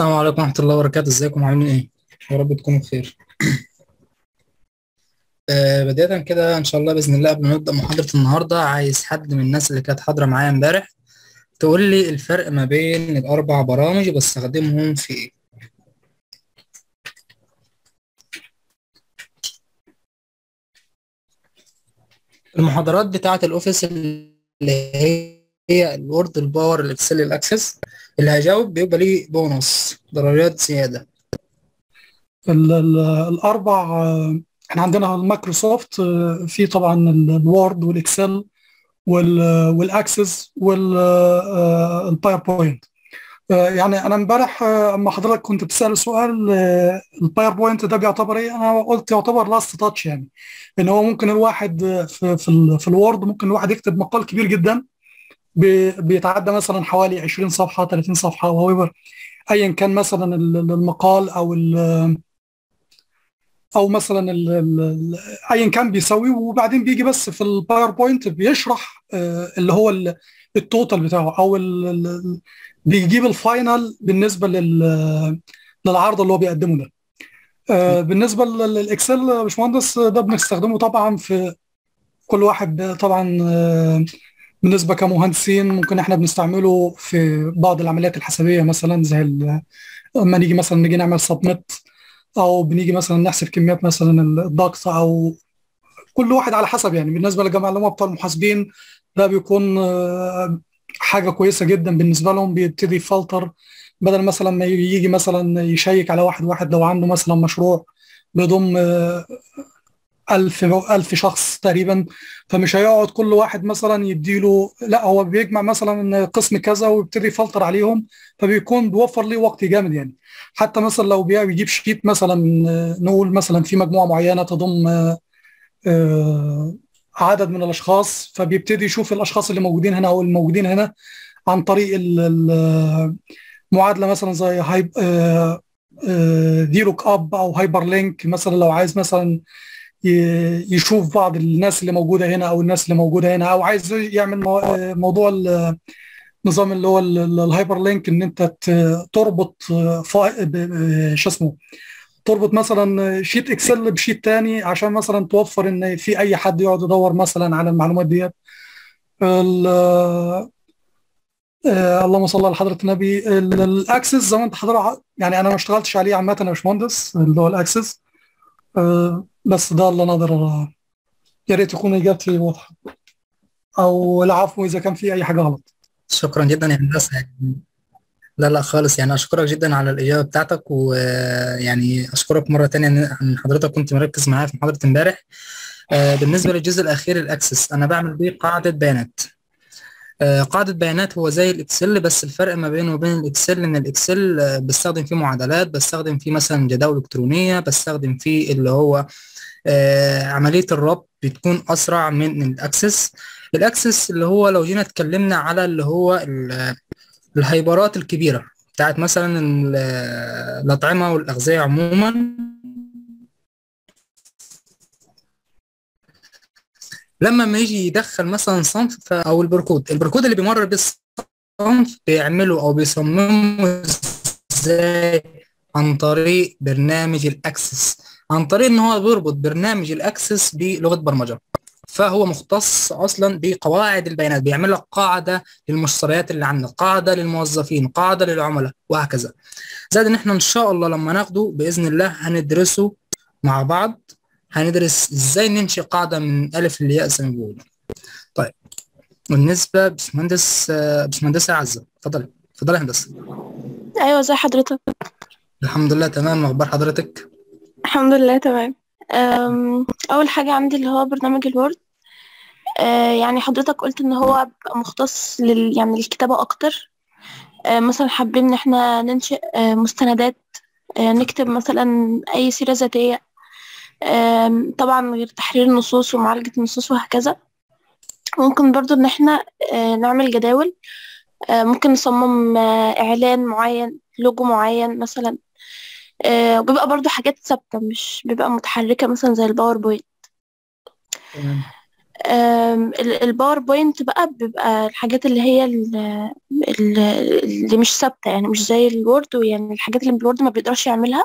السلام عليكم ورحمة الله وبركاته ازيكم عاملين ايه؟ يا رب تكونوا بخير آه بداية كده ان شاء الله بإذن الله قبل ما نبدأ محاضرة النهاردة عايز حد من الناس اللي كانت حاضرة معايا امبارح تقول لي الفرق ما بين الأربع برامج بستخدمهم في ايه؟ المحاضرات بتاعة الأوفيس اللي هي الوورد الباور الإكسل الأكسس اللي هيجاوب بيبقى ليه بونص درجات زيادة ال- ال- الاربع آه، احنا عندنا المايكروسوفت آه، في طبعا ال- الوورد والاكسل وال- والاكسس والباوربوينت يعني انا امبارح آه، اما حضرتك كنت بتسال سؤال آه، الباوربوينت ده بيعتبر ايه انا قلت يعتبر لاست تاتش يعني ان هو ممكن الواحد آه، في في, ال- في الوورد ممكن الواحد يكتب مقال كبير جدا بي- بيتعدى مثلا حوالي 20 صفحه 30 صفحه وهو ايا كان مثلا ال- المقال او ال- او مثلا ال- ال- ال- ايا كان بيسوي وبعدين بيجي بس في الباوربوينت بيشرح آه، اللي هو ال- التوتال بتاعه او ال- ال- بيجيب الفاينل بالنسبه لل للعرض اللي هو بيقدمه ده آه، بالنسبه لل- للاكسل يا باشمهندس ده بنستخدمه طبعا في كل واحد طبعا آه، بالنسبه كمهندسين ممكن احنا بنستعمله في بعض العمليات الحسابيه مثلا زي ال- لما نيجي مثلا نيجي نعمل سبميت او بنيجي مثلا نحسب كميات مثلا الضغط او كل واحد على حسب يعني بالنسبه للجماعه اللي هم بتوع المحاسبين ده بيكون آه، حاجه كويسه جدا بالنسبه لهم بيبتدي يفلتر بدل مثلا ما يجي مثلا يشيك على واحد واحد لو عنده مثلا مشروع بيضم آه، ألف ألف شخص تقريبا فمش هيقعد كل واحد مثلا يديله لا هو بيجمع مثلا قسم كذا ويبتدي يفلتر عليهم فبيكون بيوفر ليه وقت جامد يعني حتى مثلا لو بي- بيجيب شيت مثلا آه، نقول مثلا في مجموعة معينة تضم آه، آه، عدد من الأشخاص فبيبتدي يشوف الأشخاص اللي موجودين هنا أو الموجودين هنا عن طريق ال- ال- معادلة مثلا زي هاي دي لوك اب أو هايبر لينك مثلا لو عايز مثلا ي- يشوف بعض الناس اللي موجودة هنا أو الناس اللي موجودة هنا أو عايز يعمل مو- آه، موضوع ال- نظام اللي هو ال- ال- الهايبر لينك ان انت ت- تربط آه، فا- ب- ب- شو اسمه تربط مثلا شيت اكسل بشيت تاني عشان مثلا توفر ان في اي حد يقعد يدور مثلا على المعلومات ديت ال- آه، اللهم صل على حضرة النبي ال- الاكسس زي ما انت حضرتك يعني انا ما اشتغلتش عليه عامة يا باشمهندس اللي هو الاكسس آه، بس ده اللي انا اقدر يا ريت تكون اجابتي واضحة او العفو اذا كان في اي حاجة غلط شكرا جدا يا هندسة يعني لا لا خالص يعني أشكرك جدا على الإجابة بتاعتك ويعني أشكرك مرة تانية إن إن حضرتك كنت مركز معايا في محاضرة امبارح آه، بالنسبة للجزء الأخير الأكسس أنا بعمل بيه قاعدة بيانات آه، قاعدة بيانات هو زي الإكسل بس الفرق ما بينه وبين الإكسل إن الإكسل آه، بستخدم فيه معادلات بستخدم فيه مثلا جداول إلكترونية بستخدم فيه اللي هو آه، عملية الربط بتكون أسرع من الأكسس الأكسس اللي هو لو جينا اتكلمنا على اللي هو ال- الهايبرات الكبيرة بتاعت مثلا ال- الأطعمة والأغذية عموما لما ما يجي يدخل مثلا صنف ف- أو البركود البركود اللي بيمرر بالصنف بيعمله أو بيصممه ازاي عن طريق برنامج الأكسس عن طريق إن هو بيربط برنامج الأكسس بلغة برمجة فهو مختص اصلا بقواعد البيانات بيعمل لك قاعده للمشتريات اللي عندك قاعده للموظفين قاعده للعملاء وهكذا زائد ان احنا ان شاء الله لما ناخده باذن الله هندرسه مع بعض هندرس ازاي ننشئ قاعده من الف للياء زي ما بيقولوا طيب بالنسبه باشمهندس آه، باشمهندسه عزه اتفضلي اتفضلي يا هندسه ايوه زي حضرتك الحمد لله تمام اخبار حضرتك الحمد لله تمام أم، اول حاجه عندي اللي هو برنامج الوورد أه، يعني حضرتك قلت ان هو بيبقى مختص لل يعني للكتابه اكتر أه، مثلا حابين ان احنا ننشئ أه، مستندات أه، نكتب مثلا اي سيره ذاتيه أم، طبعا غير تحرير النصوص ومعالجه النصوص وهكذا ممكن برضو ان احنا أه، نعمل جداول أه، ممكن نصمم أه، اعلان معين لوجو معين مثلا آه، وبيبقى برضو حاجات ثابتة مش بيبقى متحركة مثلا زي الباوربوينت تمام الباوربوينت بقى بيبقى الحاجات اللي هي ال- ال- اللي مش ثابتة يعني مش زي الوورد يعني الحاجات اللي بالوورد ما بيقدرش يعملها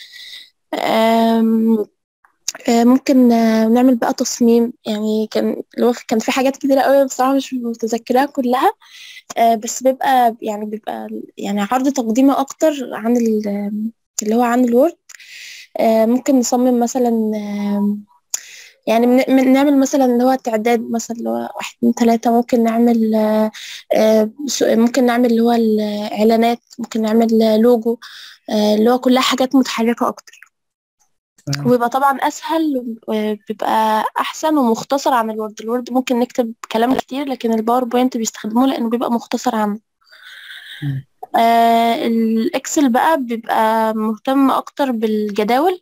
آم، آه، ممكن آه، نعمل بقى تصميم يعني كان اللي هو كان في حاجات كتيرة قوي بصراحة مش متذكراها كلها آه، بس بيبقى يعني بيبقى يعني عرض تقديمي أكتر عن ال- اللي هو عن الوورد آه، ممكن نصمم مثلا آم، يعني من- من- نعمل مثلا اللي هو تعداد مثلا اللي هو واحد اتنين تلاتة ممكن نعمل آه، آه، س- ممكن نعمل اللي هو الإعلانات ممكن نعمل لوجو آه، اللي هو كلها حاجات متحركة أكتر تمام. وبيبقى طبعا أسهل وبيبقى أحسن ومختصر عن الوورد الوورد ممكن نكتب كلام كتير لكن الباوربوينت بيستخدموه لأنه بيبقى مختصر عنه مم. آه الإكسل بقى بيبقى مهتم أكتر بالجداول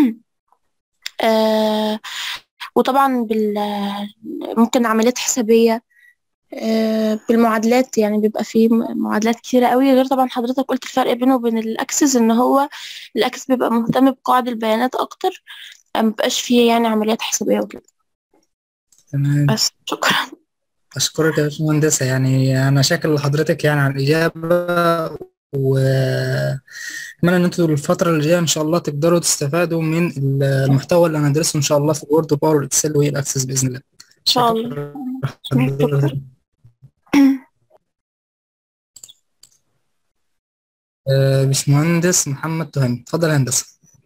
آه وطبعا بال ممكن عمليات حسابية آه بالمعادلات يعني بيبقى فيه م- معادلات كتيرة قوي غير طبعا حضرتك قلت الفرق بينه وبين الأكسس إن هو الأكسس بيبقى مهتم بقواعد البيانات أكتر آه، مبقاش فيه يعني عمليات حسابية وكده تمام بس شكرا أشكرك يا باشمهندسة يعني أنا شاكر لحضرتك يعني على الإجابة وأتمنى إن أنتوا الفترة اللي جاية إن شاء الله تقدروا تستفادوا من المحتوى اللي هندرسه إن شاء الله في الوورد وباور والإكسل والأكسس بإذن الله. إن شاء الله شكرا شكرا آه، باشمهندس محمد تهامي اتفضل يا هندسة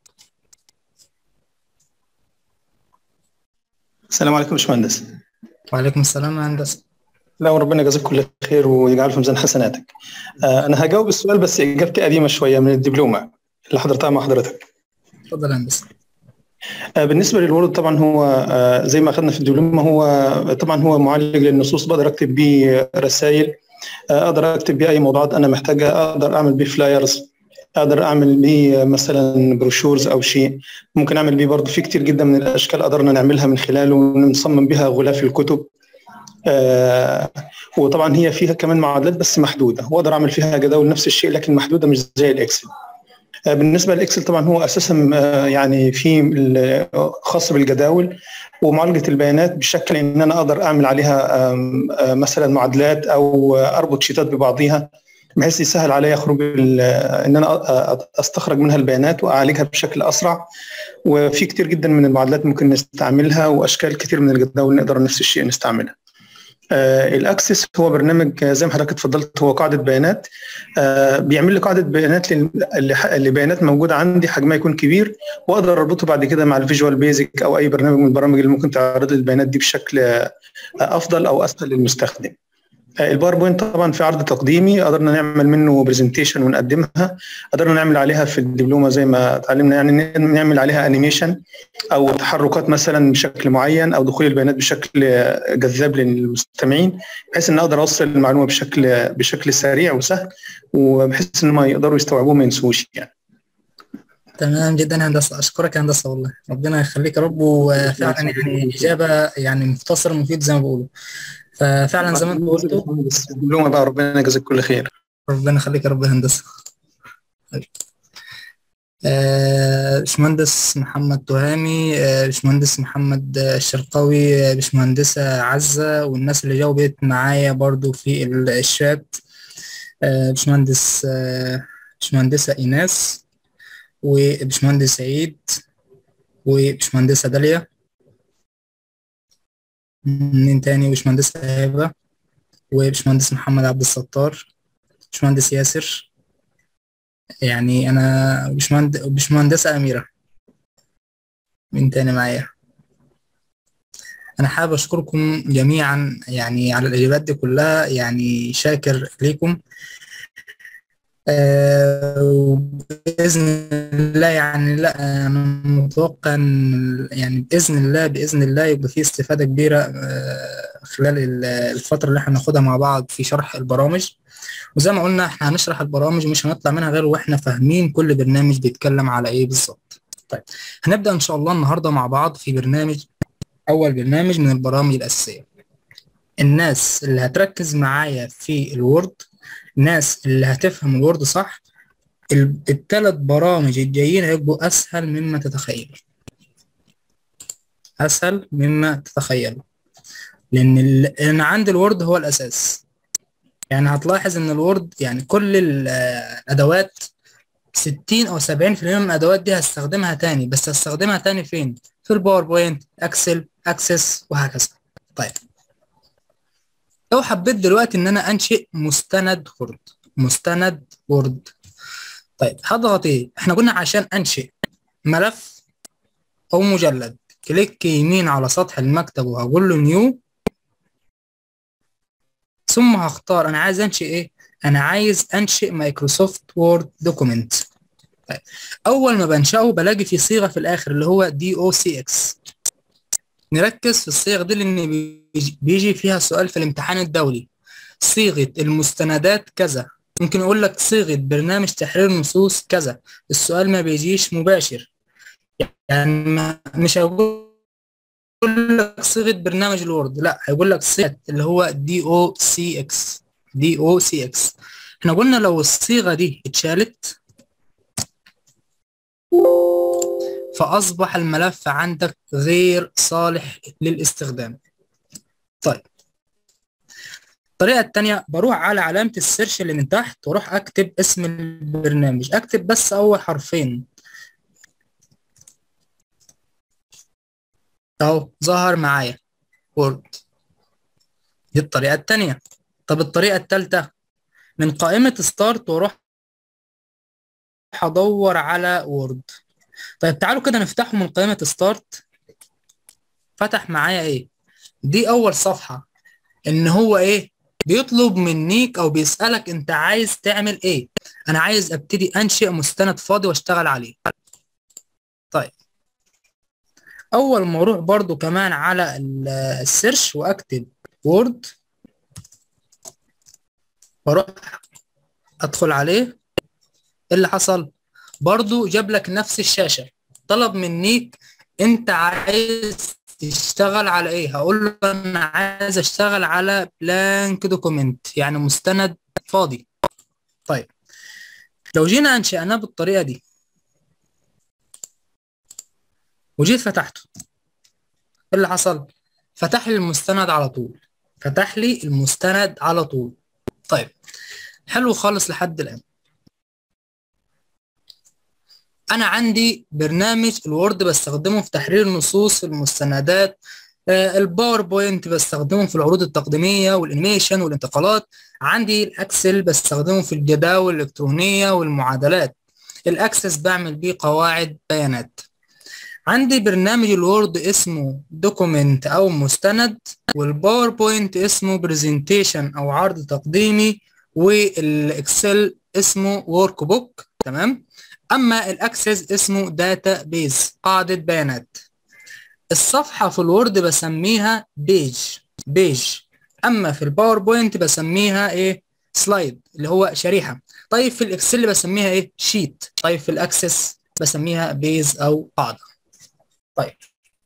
السلام عليكم يا باشمهندس وعليكم السلام يا هندسة لا وربنا يجازيك كل خير ويجعله في ميزان حسناتك آه، انا هجاوب السؤال بس اجابتي قديمه شويه من الدبلومه اللي حضرتها مع حضرتك اتفضل يا هندسة آه، بالنسبه للورد طبعا هو آه، زي ما اخذنا في الدبلومه هو طبعا هو معالج للنصوص بقدر اكتب بيه رسائل آه، اقدر اكتب بيه اي موضوعات انا محتاجها اقدر اعمل بيه فلايرز اقدر اعمل بيه مثلا بروشورز او شيء ممكن اعمل بيه برضه في كتير جدا من الاشكال قدرنا نعملها من خلاله ونصمم بها غلاف الكتب آه وطبعا هي فيها كمان معادلات بس محدوده واقدر اعمل فيها جداول نفس الشيء لكن محدوده مش زي الاكسل آه بالنسبه للاكسل طبعا هو اساسا آه يعني في ال- خاص بالجداول ومعالجه البيانات بشكل ان انا اقدر اعمل عليها آم، آه مثلا معادلات او اربط شيتات ببعضيها بحيث يسهل عليا خروج ال- ان انا أ- أ- استخرج منها البيانات واعالجها بشكل اسرع وفي كتير جدا من المعادلات ممكن نستعملها واشكال كتير من الجداول نقدر نفس الشيء نستعملها آه، الاكسس هو برنامج آه، زي ما حضرتك اتفضلت هو قاعده بيانات آه، بيعمل لي قاعده بيانات لل- اللي اللي بيانات موجوده عندي حجمها يكون كبير واقدر اربطه بعد كده مع الفيجوال بيزك او اي برنامج من البرامج اللي ممكن تعرض لي البيانات دي بشكل آه، افضل او اسهل للمستخدم آه، الباوربوينت طبعا في عرض تقديمي قدرنا نعمل منه برزنتيشن ونقدمها قدرنا نعمل عليها في الدبلومه زي ما اتعلمنا يعني ن- نعمل عليها انيميشن او تحركات مثلا بشكل معين او دخول البيانات بشكل جذاب للمستمعين بحيث ان اقدر اوصل المعلومه بشكل بشكل سريع وسهل وبحيث ان هم يقدروا يستوعبوه ما ينسوش يعني تمام جدا يا هندسة أشكرك يا هندسة والله ربنا يخليك يا رب وفعلا يعني إجابة يعني مختصرة مفيد زي ما بقولوا ففعلا زي ما أنت قلت الدبلومه بقى ربنا يجازيك كل خير ربنا يخليك يا رب يا هندسة آه، باشمهندس محمد تهامي آه، باشمهندس محمد آه، الشرقاوي آه، باشمهندسة عزة والناس اللي جاوبت معايا برضو في ال- الشات آه، باشمهندس آه، باشمهندسة إيناس وباشمهندس سعيد وباشمهندسة داليا مين تاني وباشمهندسة هبة وباشمهندس محمد عبد الستار باشمهندس ياسر يعني أنا باشمهند- باشمهندسة أميرة مين تاني معايا أنا حابب أشكركم جميعا يعني على الإجابات دي كلها يعني شاكر ليكم آه، وبإذن الله يعني لا أنا متوقع إن يعني بإذن الله بإذن الله يبقى في استفادة كبيرة آه، خلال ال- الفترة اللي احنا هناخدها مع بعض في شرح البرامج وزي ما قلنا احنا هنشرح البرامج ومش هنطلع منها غير واحنا فاهمين كل برنامج بيتكلم على ايه بالظبط طيب هنبدأ ان شاء الله النهارده مع بعض في برنامج اول برنامج من البرامج الاساسية الناس اللي هتركز معايا في الوورد الناس اللي هتفهم الوورد صح ال- التلات برامج الجايين هيبقوا اسهل مما تتخيل اسهل مما تتخيل لان ال... انا عندي الوورد هو الاساس يعني هتلاحظ ان الوورد يعني كل الادوات 60 او 70% من الادوات دي هستخدمها تاني بس هستخدمها تاني فين في الباوربوينت اكسل اكسس وهكذا طيب لو حبيت دلوقتي ان انا انشئ مستند وورد مستند وورد طيب هضغط ايه احنا قلنا عشان انشئ ملف او مجلد كليك يمين على سطح المكتب وهقول له نيو ثم هختار انا عايز انشئ ايه انا عايز انشئ مايكروسوفت وورد دوكيمنت طيب. اول ما بنشاه بلاقي في صيغه في الاخر اللي هو دي او سي اكس نركز في الصيغ دي لان بيجي فيها سؤال في الامتحان الدولي صيغه المستندات كذا ممكن يقول لك صيغه برنامج تحرير النصوص كذا السؤال ما بيجيش مباشر يعني ما مش هيقول لك صيغه برنامج الوورد لا هيقول لك صيغه اللي هو دي او سي اكس دي او سي اكس احنا قلنا لو الصيغه دي اتشالت فاصبح الملف عندك غير صالح للاستخدام طيب الطريقه الثانيه بروح على علامه السيرش اللي من تحت واروح اكتب اسم البرنامج اكتب بس اول حرفين اهو ظهر معايا وورد دي الطريقه الثانيه طب الطريقة الثالثة من قائمة ستارت واروح ادور على وورد طيب تعالوا كده نفتحه من قائمة ستارت فتح معايا ايه دي اول صفحة ان هو ايه بيطلب منيك او بيسألك انت عايز تعمل ايه انا عايز ابتدي انشئ مستند فاضي واشتغل عليه طيب اول ما اروح برضو كمان على السيرش واكتب وورد واروح ادخل عليه ايه اللي حصل برضو جاب لك نفس الشاشة طلب منيك انت عايز تشتغل على ايه هقول له انا عايز اشتغل على بلانك دوكيمنت يعني مستند فاضي طيب لو جينا انشأناه بالطريقة دي وجيت فتحته ايه اللي حصل فتح لي المستند على طول فتح لي المستند على طول طيب حلو خالص لحد الآن أنا عندي برنامج الوورد بستخدمه في تحرير النصوص المستندات آه الباوربوينت بستخدمه في العروض التقديمية والانيميشن والانتقالات عندي الأكسل بستخدمه في الجداول الإلكترونية والمعادلات الأكسس بعمل بيه قواعد بيانات عندي برنامج الوورد اسمه دوكيمنت او مستند والباوربوينت اسمه برزنتيشن او عرض تقديمي والاكسل اسمه ورك بوك تمام اما الاكسس اسمه داتا بيز قاعده بيانات الصفحه في الوورد بسميها بيج بيج اما في الباوربوينت بسميها ايه سلايد اللي هو شريحه طيب في الاكسل بسميها ايه شيت طيب في الاكسس بسميها بيز او قاعده طيب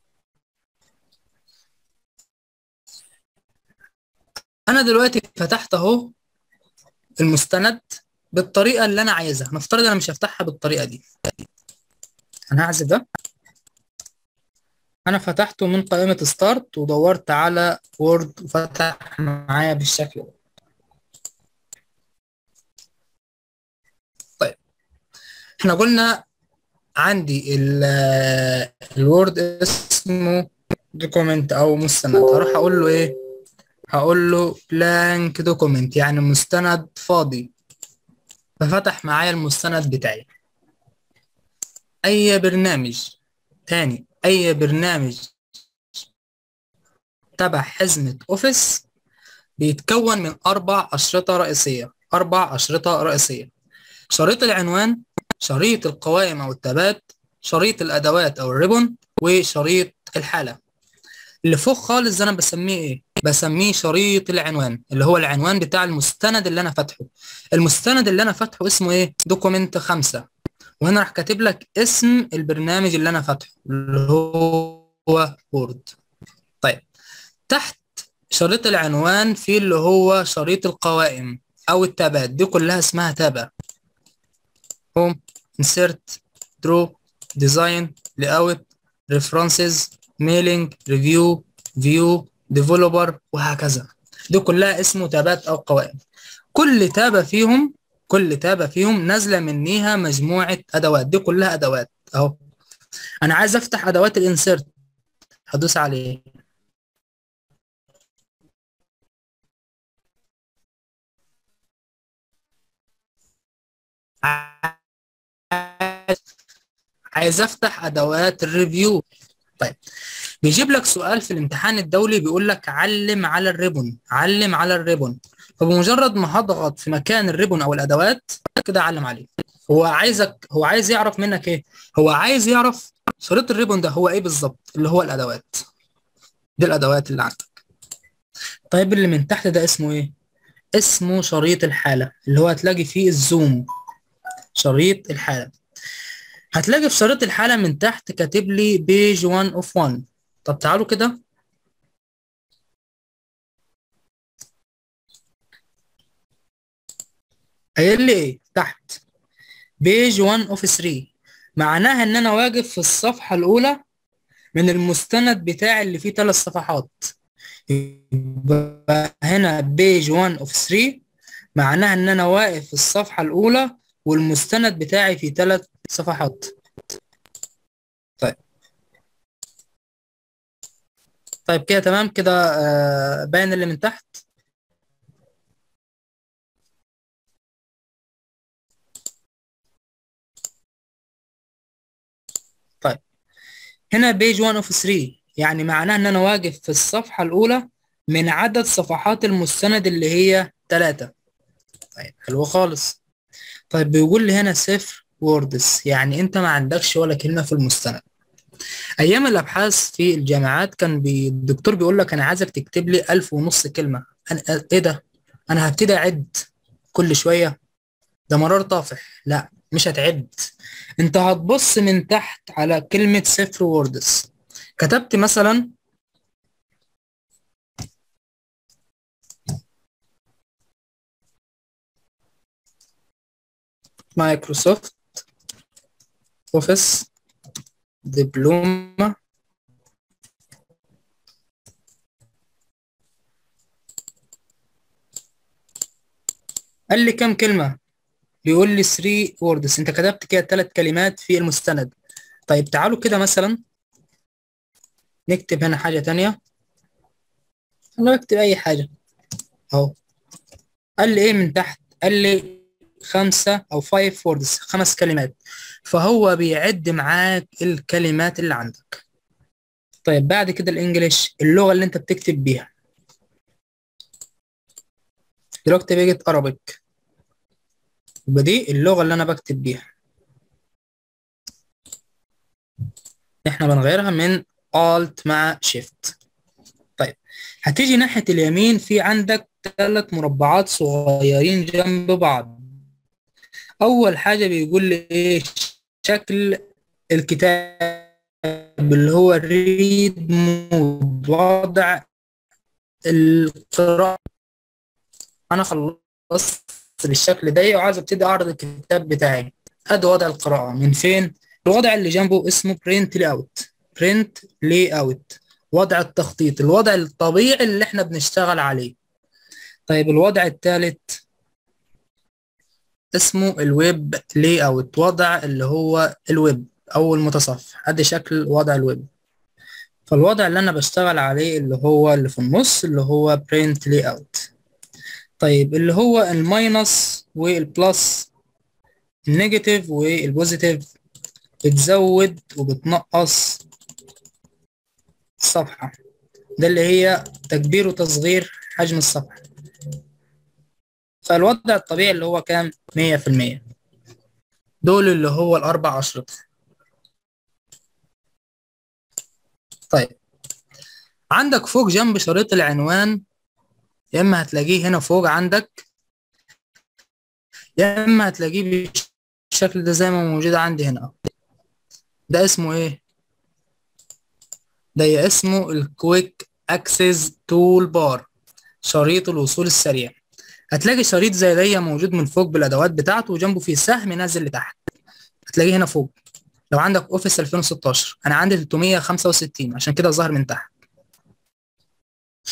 انا دلوقتي فتحت اهو المستند بالطريقه اللي انا عايزها نفترض انا مش هفتحها بالطريقه دي انا هعزف ده انا فتحته من قائمه ستارت ودورت على وورد وفتح معايا بالشكل ده طيب احنا قلنا عندي الوورد اسمه دوكيمنت او مستند هروح اقول له ايه هقول له بلانك دوكيمنت يعني مستند فاضي ففتح معايا المستند بتاعي اي برنامج تاني اي برنامج تبع حزمة اوفيس بيتكون من اربع اشرطة رئيسية اربع اشرطة رئيسية شريط العنوان شريط القوائم او التابات شريط الادوات او الريبون وشريط الحالة اللي فوق خالص ده انا بسميه ايه بسميه شريط العنوان اللي هو العنوان بتاع المستند اللي انا فاتحه المستند اللي انا فاتحه اسمه ايه دوكيمنت خمسة وهنا راح كاتب لك اسم البرنامج اللي انا فاتحه اللي هو وورد طيب تحت شريط العنوان في اللي هو شريط القوائم او التابات دي كلها اسمها تابة هوم insert draw design layout references mailing review view ديفلوبر وهكذا دي كلها اسمه تابات او قوائم كل تابة فيهم كل تابة فيهم نازلة منيها مجموعة ادوات دي كلها ادوات اهو انا عايز افتح ادوات الانسيرت هدوس عليه عايز افتح ادوات الريفيو طيب بيجيب لك سؤال في الامتحان الدولي بيقول لك علم على الريبون علم على الريبون فبمجرد ما هضغط في مكان الريبون او الادوات كده علم عليه هو عايزك هو عايز يعرف منك ايه هو عايز يعرف شريط الريبون ده هو ايه بالظبط اللي هو الادوات دي الادوات اللي عندك طيب اللي من تحت ده اسمه ايه اسمه شريط الحالة اللي هو هتلاقي فيه الزوم شريط الحالة هتلاقي في شريط الحالة من تحت كاتب لي بيج 1 اوف 1 طب تعالوا كده قايل لي ايه تحت بيج 1 اوف 3 معناها ان انا واقف في الصفحة الاولى من المستند بتاعي اللي فيه ثلاث صفحات يبقى هنا بيج 1 اوف 3 معناها ان انا واقف في الصفحة الاولى والمستند بتاعي فيه ثلاث صفحات طيب طيب كده تمام كده آه باين اللي من تحت طيب هنا بيج 1 اوف 3 يعني معناه ان انا واقف في الصفحة الاولى من عدد صفحات المستند اللي هي 3 طيب حلو خالص طيب بيقول لي هنا صفر ووردز يعني انت ما عندكش ولا كلمة في المستند ايام الابحاث في الجامعات كان بي... الدكتور بيقول لك انا عايزك تكتب لي ألف ونص كلمة أنا... ايه ده انا هبتدي اعد كل شوية ده مرار طافح لا مش هتعد انت هتبص من تحت على كلمة صفر ووردز كتبت مثلا مايكروسوفت اوفيس دبلومة قال لي كم كلمة بيقول لي 3 ووردز انت كتبت كده ثلاث كلمات في المستند طيب تعالوا كده مثلا نكتب هنا حاجة تانية انا بكتب اي حاجة اهو قال لي ايه من تحت قال لي خمسة او 5 ووردز خمس كلمات فهو بيعد معاك الكلمات اللي عندك طيب بعد كده الانجليش اللغة اللي انت بتكتب بيها دلوقتي بقت ارابيك يبقى دي اللغة اللي انا بكتب بيها احنا بنغيرها من Alt مع Shift طيب هتيجي ناحية اليمين في عندك ثلاث مربعات صغيرين جنب بعض أول حاجة بيقول لي إيه شكل الكتاب اللي هو الريد مود وضع القراءة أنا خلصت بالشكل ده وعايز ابتدي أعرض الكتاب بتاعي أدي وضع القراءة من فين؟ الوضع اللي جنبه اسمه برنت لي اوت برنت لي اوت وضع التخطيط الوضع الطبيعي اللي احنا بنشتغل عليه طيب الوضع الثالث اسمه الويب لي اوت وضع اللي هو الويب او المتصفح ادي شكل وضع الويب فالوضع اللي انا بشتغل عليه اللي هو اللي في النص اللي هو برنت لي اوت طيب اللي هو الماينس والبلس النيجاتيف والبوزيتيف بتزود وبتنقص الصفحة ده اللي هي تكبير وتصغير حجم الصفحة فالوضع الطبيعي اللي هو كام مية في المية دول اللي هو الأربع أشرطة طيب عندك فوق جنب شريط العنوان يا إما هتلاقيه هنا فوق عندك يا إما هتلاقيه بالشكل ده زي ما موجود عندي هنا ده اسمه ايه ده اسمه الكويك اكسس تول بار شريط الوصول السريع هتلاقي شريط زي ده موجود من فوق بالادوات بتاعته وجنبه فيه سهم نازل لتحت هتلاقيه هنا فوق لو عندك اوفيس 2016 انا عندي 365 عشان كده ظاهر من تحت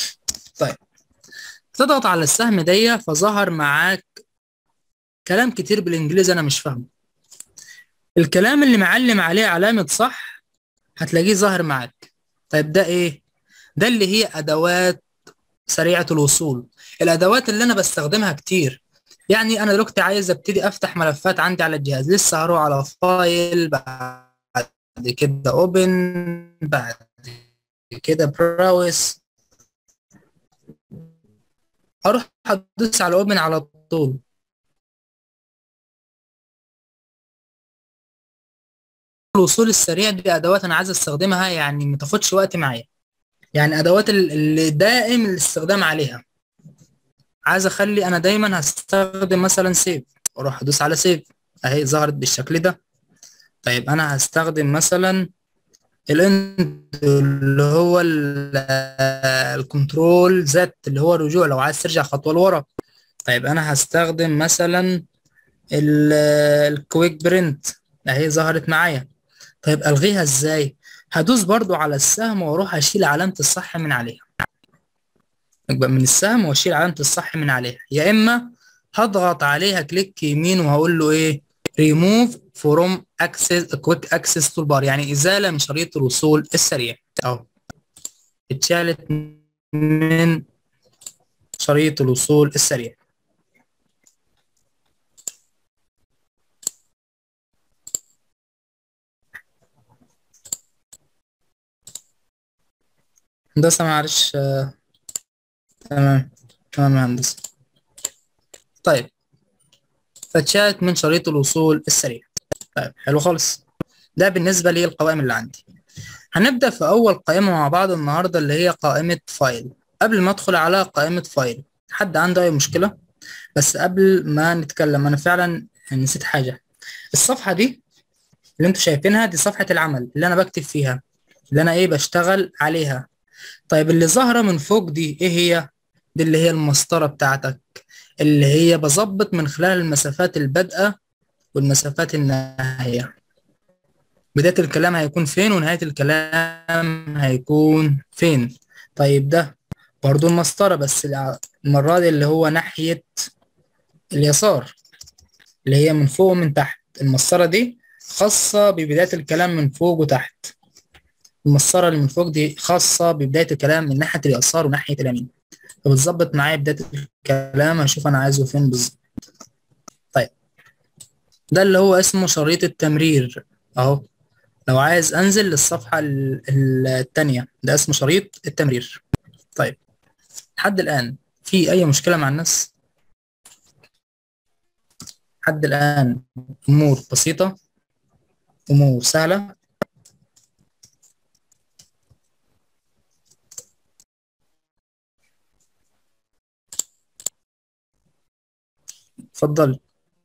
تضغط على السهم دي فظهر معاك كلام كتير بالانجليزي انا مش فاهمه الكلام اللي معلم عليه علامة صح هتلاقيه ظاهر معاك طيب ده ايه ده اللي هي ادوات سريعة الوصول الادوات اللي انا بستخدمها كتير يعني انا دلوقتي عايز ابتدي افتح ملفات عندي على الجهاز لسه هروح على فايل بعد كده اوبن بعد كده براوس اروح ادوس على اوبن على طول الوصول السريع دي ادوات انا عايز استخدمها يعني ما تاخدش وقت معايا يعني ادوات اللي دائم الاستخدام عليها عايز اخلي انا دايما هستخدم مثلا سيف اروح ادوس على سيف اهي ظهرت بالشكل ده طيب انا هستخدم مثلا الانت اللي هو الكنترول زد اللي هو الرجوع لو عايز ترجع خطوه لورا طيب انا هستخدم مثلا الكويك برنت اهي ظهرت معايا طيب الغيها ازاي هدوس برضو على السهم واروح اشيل علامه الصح من عليها يبقى من السهم واشيل علامه الصح من عليها يا اما هضغط عليها كليك يمين وهقول له ايه ريموف فروم اكسس كويك اكسس تول بار يعني ازاله من شريط الوصول السريع اهو اتشالت من شريط الوصول السريع هندسة معلش آه، تمام تمام يا هندسة طيب فاتشات من شريط الوصول السريع طيب حلو خالص ده بالنسبة لي القوائم اللي عندي هنبدأ في أول قائمة مع بعض النهاردة اللي هي قائمة فايل قبل ما أدخل على قائمة فايل حد عنده أي مشكلة بس قبل ما نتكلم أنا فعلا نسيت حاجة الصفحة دي اللي انتوا شايفينها دي صفحة العمل اللي أنا بكتب فيها اللي أنا إيه بشتغل عليها طيب اللي ظاهرة من فوق دي إيه هي؟ دي اللي هي المسطرة بتاعتك اللي هي بظبط من خلال المسافات البادئة والمسافات النهاية بداية الكلام هيكون فين ونهاية الكلام هيكون فين طيب ده برضو المسطرة بس المرة دي اللي هو ناحية اليسار اللي هي من فوق ومن تحت المسطرة دي خاصة ببداية الكلام من فوق وتحت المسطرة اللي من فوق دي خاصة ببداية الكلام من ناحية اليسار وناحية اليمين فبتظبط معايا بداية الكلام هشوف أنا عايزه فين بالظبط طيب ده اللي هو اسمه شريط التمرير أهو لو عايز أنزل للصفحة التانية ده اسمه شريط التمرير طيب لحد الآن في أي مشكلة مع الناس؟ لحد الآن أمور بسيطة أمور سهلة اتفضل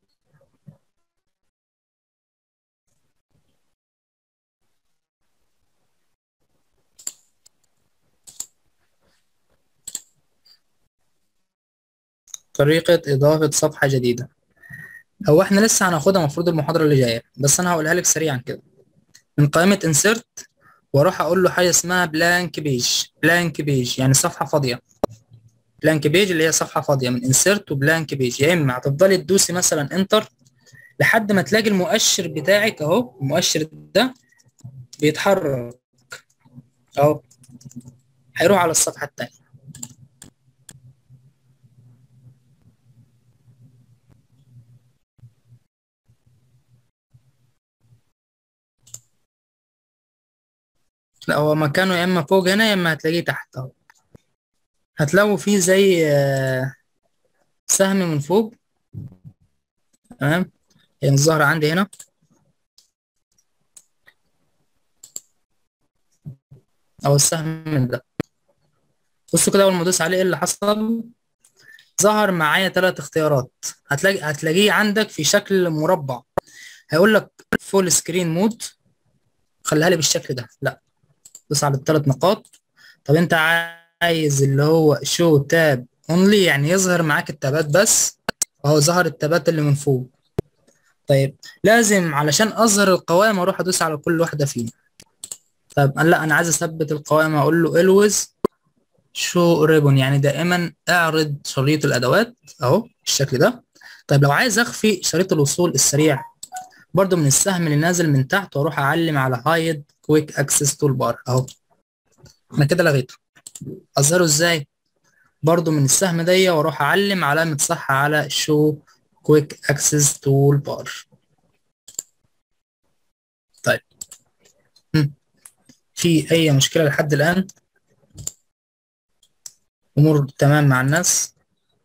طريقة إضافة صفحة جديدة هو احنا لسه هناخدها المفروض المحاضرة اللي جاية بس أنا هقولها لك سريعا كده من قائمة insert واروح أقول له حاجة اسمها blank page blank page يعني صفحة فاضية بلانك بيج اللي هي صفحه فاضيه من انسيرت وبلانك بيج يا اما هتفضلي تدوسي مثلا انتر لحد ما تلاقي المؤشر بتاعك اهو المؤشر ده بيتحرك اهو هيروح على الصفحه الثانيه لا هو مكانه يا اما فوق هنا يا اما هتلاقيه تحت اهو هتلاقوا فيه زي سهم من فوق تمام هي الظاهرة عندي هنا أو السهم من ده بصوا كده أول ما أدوس عليه إيه اللي حصل ظهر معايا ثلاث اختيارات هتلاقي هتلاقيه عندك في شكل مربع هيقول لك فول سكرين مود خليها لي بالشكل ده لا دوس على الثلاث نقاط طب انت عايز اللي هو شو تاب اونلي يعني يظهر معاك التابات بس اهو ظهر التابات اللي من فوق طيب لازم علشان اظهر القوائم اروح ادوس على كل واحده فيهم طيب لا انا عايز اثبت القوائم اقول له الوز شو ريبون يعني دائما اعرض شريط الادوات اهو بالشكل ده طيب لو عايز اخفي شريط الوصول السريع برضو من السهم اللي نازل من تحت واروح اعلم على هايد كويك اكسس تول بار اهو انا كده لغيته اظهره ازاي برضو من السهم دي واروح اعلم علامة صح على شو كويك اكسس تول بار طيب هم. في اي مشكلة لحد الان امور تمام مع الناس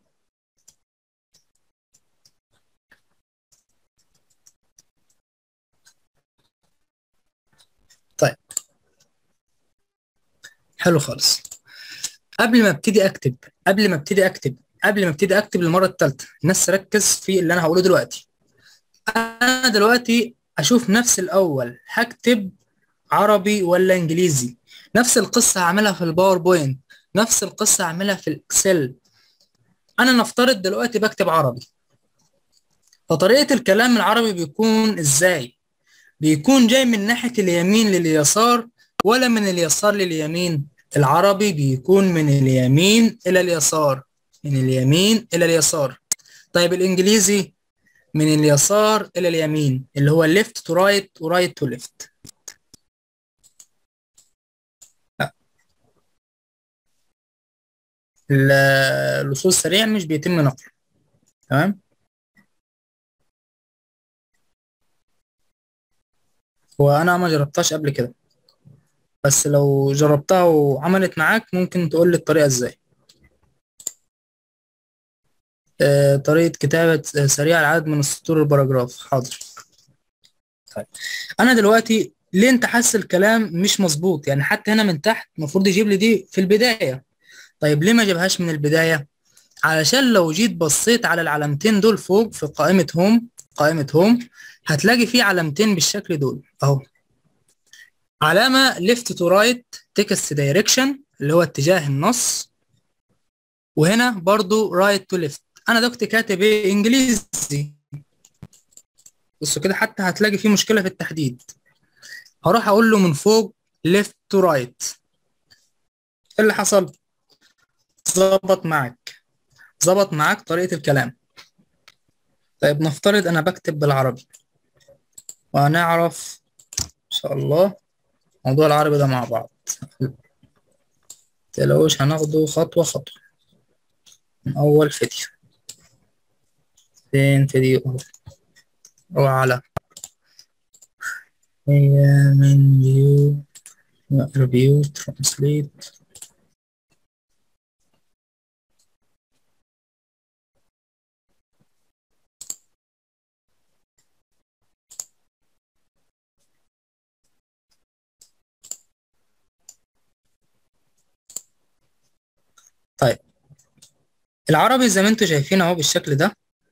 طيب حلو خالص قبل ما ابتدي اكتب قبل ما ابتدي اكتب قبل ما ابتدي اكتب للمره الثالثه الناس تركز في اللي انا هقوله دلوقتي انا دلوقتي اشوف نفس الاول هكتب عربي ولا انجليزي نفس القصه هعملها في الباوربوينت نفس القصه هعملها في الاكسل انا نفترض دلوقتي بكتب عربي فطريقه الكلام العربي بيكون ازاي بيكون جاي من ناحيه اليمين لليسار ولا من اليسار لليمين العربي بيكون من اليمين إلى اليسار من اليمين إلى اليسار طيب الإنجليزي من اليسار إلى اليمين اللي هو left to right و right to left لا. ال- الوصول السريع مش بيتم نقله تمام وأنا ما جربتهاش قبل كده بس لو جربتها وعملت معاك ممكن تقول لي الطريقة ازاي آه، طريقة كتابة آه، سريعة العدد من السطور الباراجراف حاضر طيب أنا دلوقتي ليه أنت حاسس الكلام مش مظبوط يعني حتى هنا من تحت المفروض يجيب لي دي في البداية طيب ليه ما جابهاش من البداية علشان لو جيت بصيت على العلامتين دول فوق في قائمة هوم قائمة هوم هتلاقي فيه علامتين بالشكل دول أهو علامة left to right text direction اللي هو اتجاه النص وهنا برضو right to left انا دكت كاتب ايه انجليزي بصوا كده حتى هتلاقي فيه مشكلة في التحديد هروح اقول له من فوق left to right ايه اللي حصل ظبط معاك ظبط معاك طريقة الكلام طيب نفترض انا بكتب بالعربي وهنعرف ان شاء الله موضوع العربي ده مع بعض متقلقوش هناخده خطوة خطوة من أول فيديو فين فيديو أهو روح على هي من فيو ريفيو ترانسليت طيب العربي زي ما انتم شايفين اهو بالشكل ده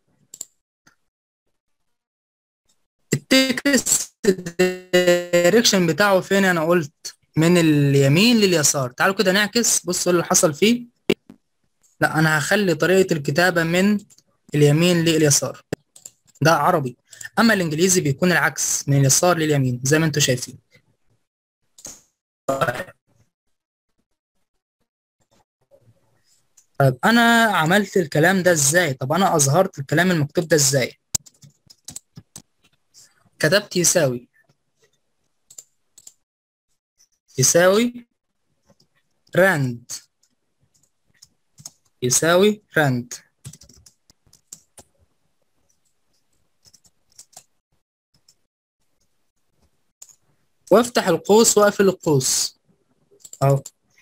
التكست الدايركشن بتاعه فين انا قلت من اليمين لليسار تعالوا كده نعكس بصوا اللي حصل فيه لا انا هخلي طريقة الكتابة من اليمين لليسار ده عربي اما الانجليزي بيكون العكس من اليسار لليمين زي ما انتم شايفين طيب انا عملت الكلام ده ازاي طب انا اظهرت الكلام المكتوب ده ازاي كتبت يساوي يساوي راند يساوي راند وافتح القوس واقفل القوس اهو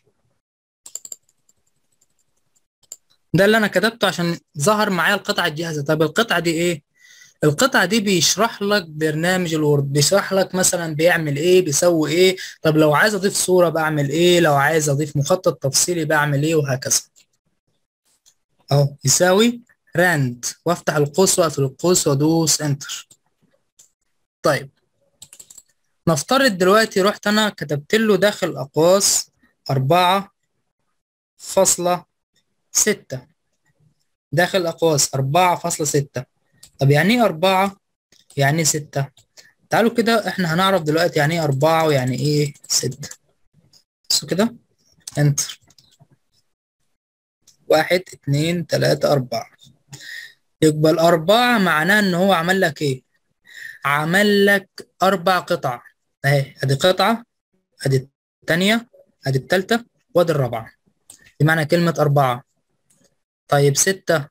ده اللي انا كتبته عشان ظهر معايا القطعه الجاهزه طب القطعه دي ايه القطعه دي بيشرح لك برنامج الوورد بيشرح لك مثلا بيعمل ايه بيسوي ايه طب لو عايز اضيف صوره بعمل ايه لو عايز اضيف مخطط تفصيلي بعمل ايه وهكذا اهو يساوي راند وافتح القوس واقفل القوس وادوس انتر طيب نفترض دلوقتي رحت انا كتبت له داخل اقواس أربعة فاصلة ستة داخل أقواس أربعة فاصلة ستة طب يعني إيه أربعة؟ يعني إيه ستة؟ تعالوا كده إحنا هنعرف دلوقتي يعني إيه أربعة ويعني إيه ستة بصوا كده انتر واحد اتنين تلاتة أربعة يبقى الأربعة معناه إن هو عمل لك إيه؟ عمل لك أربع قطع أهي أدي قطعة أدي التانية أدي التالتة وأدي الرابعة بمعنى كلمة أربعة طيب ستة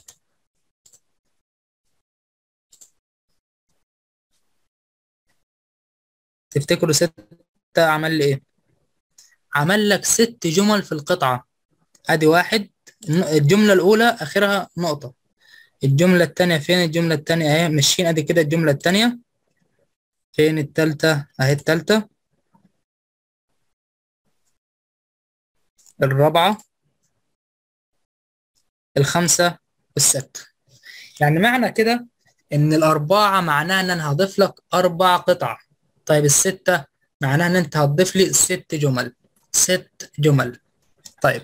تفتكروا ستة عمل لي إيه؟ عمل لك ست جمل في القطعة أدي واحد الجملة الأولى آخرها نقطة الجملة التانية فين الجملة التانية أهي ماشيين أدي كده الجملة التانية فين التالتة أهي التالتة الرابعة الخمسة والستة يعني معنى كده إن الأربعة معناها إن أنا هضيف لك أربع قطع طيب الستة معناها إن أنت هتضيف لي ست جمل ست جمل طيب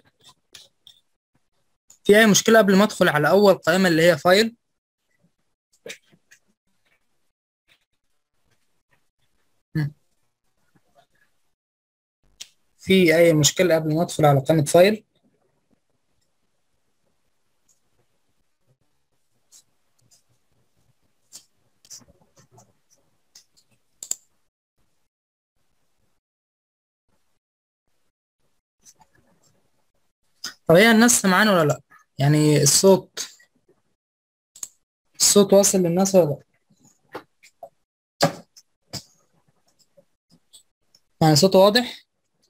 في أي مشكلة قبل ما أدخل على أول قائمة اللي هي فايل في أي مشكلة قبل ما أدخل على قائمة فايل طب هي الناس سمعاني ولا لأ؟ يعني الصوت الصوت واصل للناس ولا لأ؟ يعني صوته واضح؟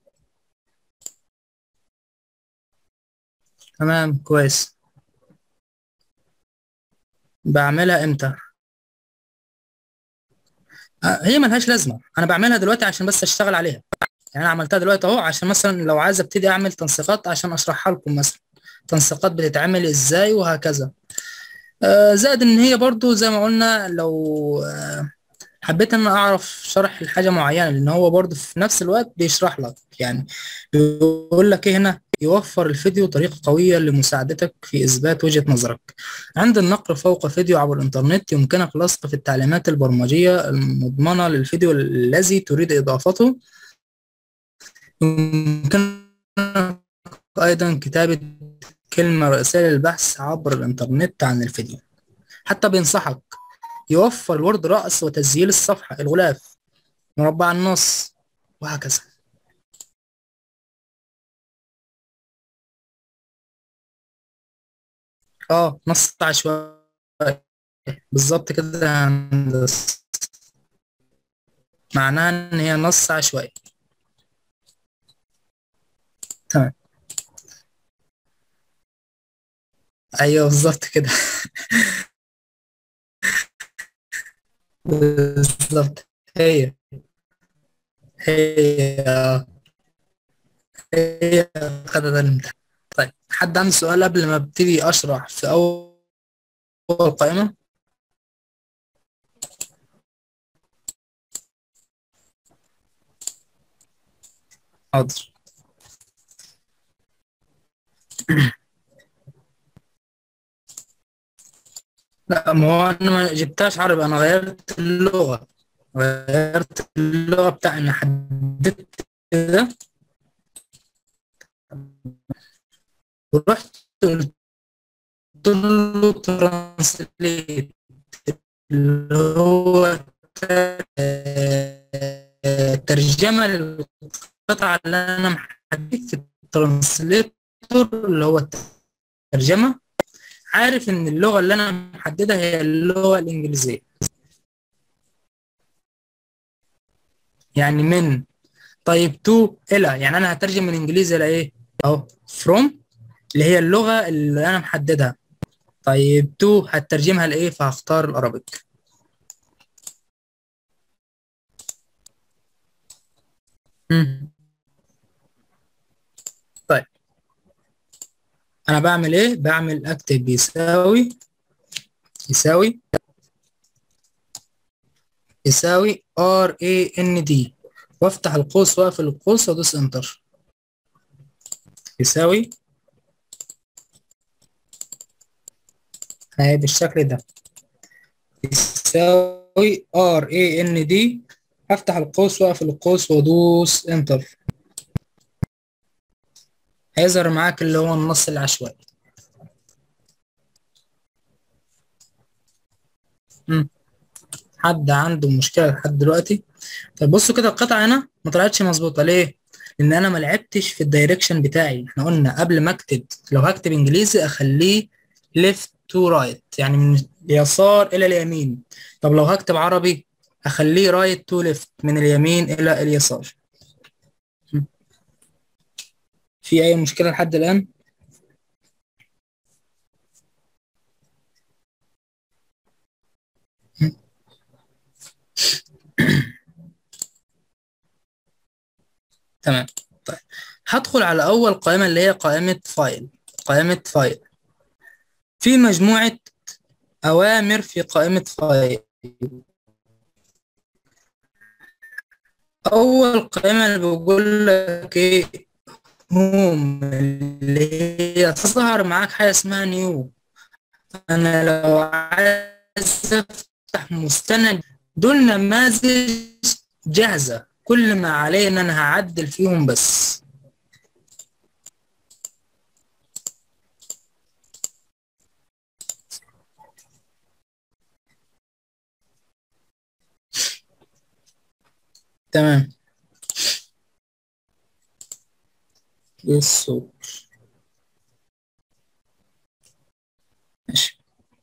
تمام كويس بعملها امتى؟ آه، هي ملهاش لازمة أنا بعملها دلوقتي عشان بس أشتغل عليها يعني أنا عملتها دلوقتي أهو عشان مثلا لو عايز أبتدي أعمل تنسيقات عشان أشرحها لكم مثلا تنسيقات بتتعمل إزاي وهكذا آه، زائد إن هي برضو زي ما قلنا لو آه، حبيت ان انا اعرف شرح لحاجه معينه لان هو برضه في نفس الوقت بيشرح لك يعني بيقول لك ايه هنا يوفر الفيديو طريقه قويه لمساعدتك في اثبات وجهه نظرك عند النقر فوق فيديو عبر الانترنت يمكنك لصق في التعليمات البرمجيه المضمنه للفيديو الذي تريد اضافته يمكنك ايضا كتابه كلمه رئيسيه للبحث عبر الانترنت عن الفيديو حتى بينصحك يوفر الورد رأس وتسجيل الصفحة الغلاف مربع النص وهكذا اه نص عشوائي بالظبط كده يا هندسة معناها ان هي نص عشوائي تمام ايوه بالظبط كده بالظبط هي هي هي خدت الامتحان طيب حد عنده سؤال قبل ما ابتدي اشرح في اول قائمة حاضر لا ما هو انا ما جبتهاش عربي انا غيرت اللغة غيرت اللغة بتاع انا حددت كده ورحت قلت له ترانسليت اللي هو ترجمة للقطعة اللي انا محدد في الترانسليتور اللي هو الترجمة عارف ان اللغة اللي انا محددها هي اللغة الانجليزية يعني من طيب تو الى يعني انا هترجم من انجليزي الى ايه اهو from اللي هي اللغة اللي انا محددها طيب تو هترجمها لايه فهختار الارابيك مم. طيب انا بعمل ايه بعمل اكتب يساوي يساوي يساوي ار اي ان دي وافتح القوس واقفل القوس وادوس انتر يساوي هاي بالشكل ده يساوي ار اي ان دي افتح القوس واقفل القوس وادوس انتر هيظهر معاك اللي هو النص العشوائي مم. حد عنده مشكلة لحد دلوقتي طيب بصوا كده القطعة هنا ما طلعتش مظبوطة ليه؟ لأن أنا ما لعبتش في الدايركشن بتاعي احنا قلنا قبل ما أكتب لو هكتب إنجليزي أخليه left to right يعني من اليسار إلى اليمين طب لو هكتب عربي أخليه right to left من اليمين إلى اليسار مم. في أي مشكلة لحد الآن؟ تمام طيب هدخل على أول قائمة اللي هي قائمة فايل قائمة فايل في مجموعة أوامر في قائمة فايل أول قائمة اللي بقول لك إيه هوم اللي هي تظهر معاك حاجة اسمها نيو أنا لو عايز أفتح مستند دول نماذج جاهزة كل ما عليه إن أنا هعدل فيهم بس تمام الصوت ماشي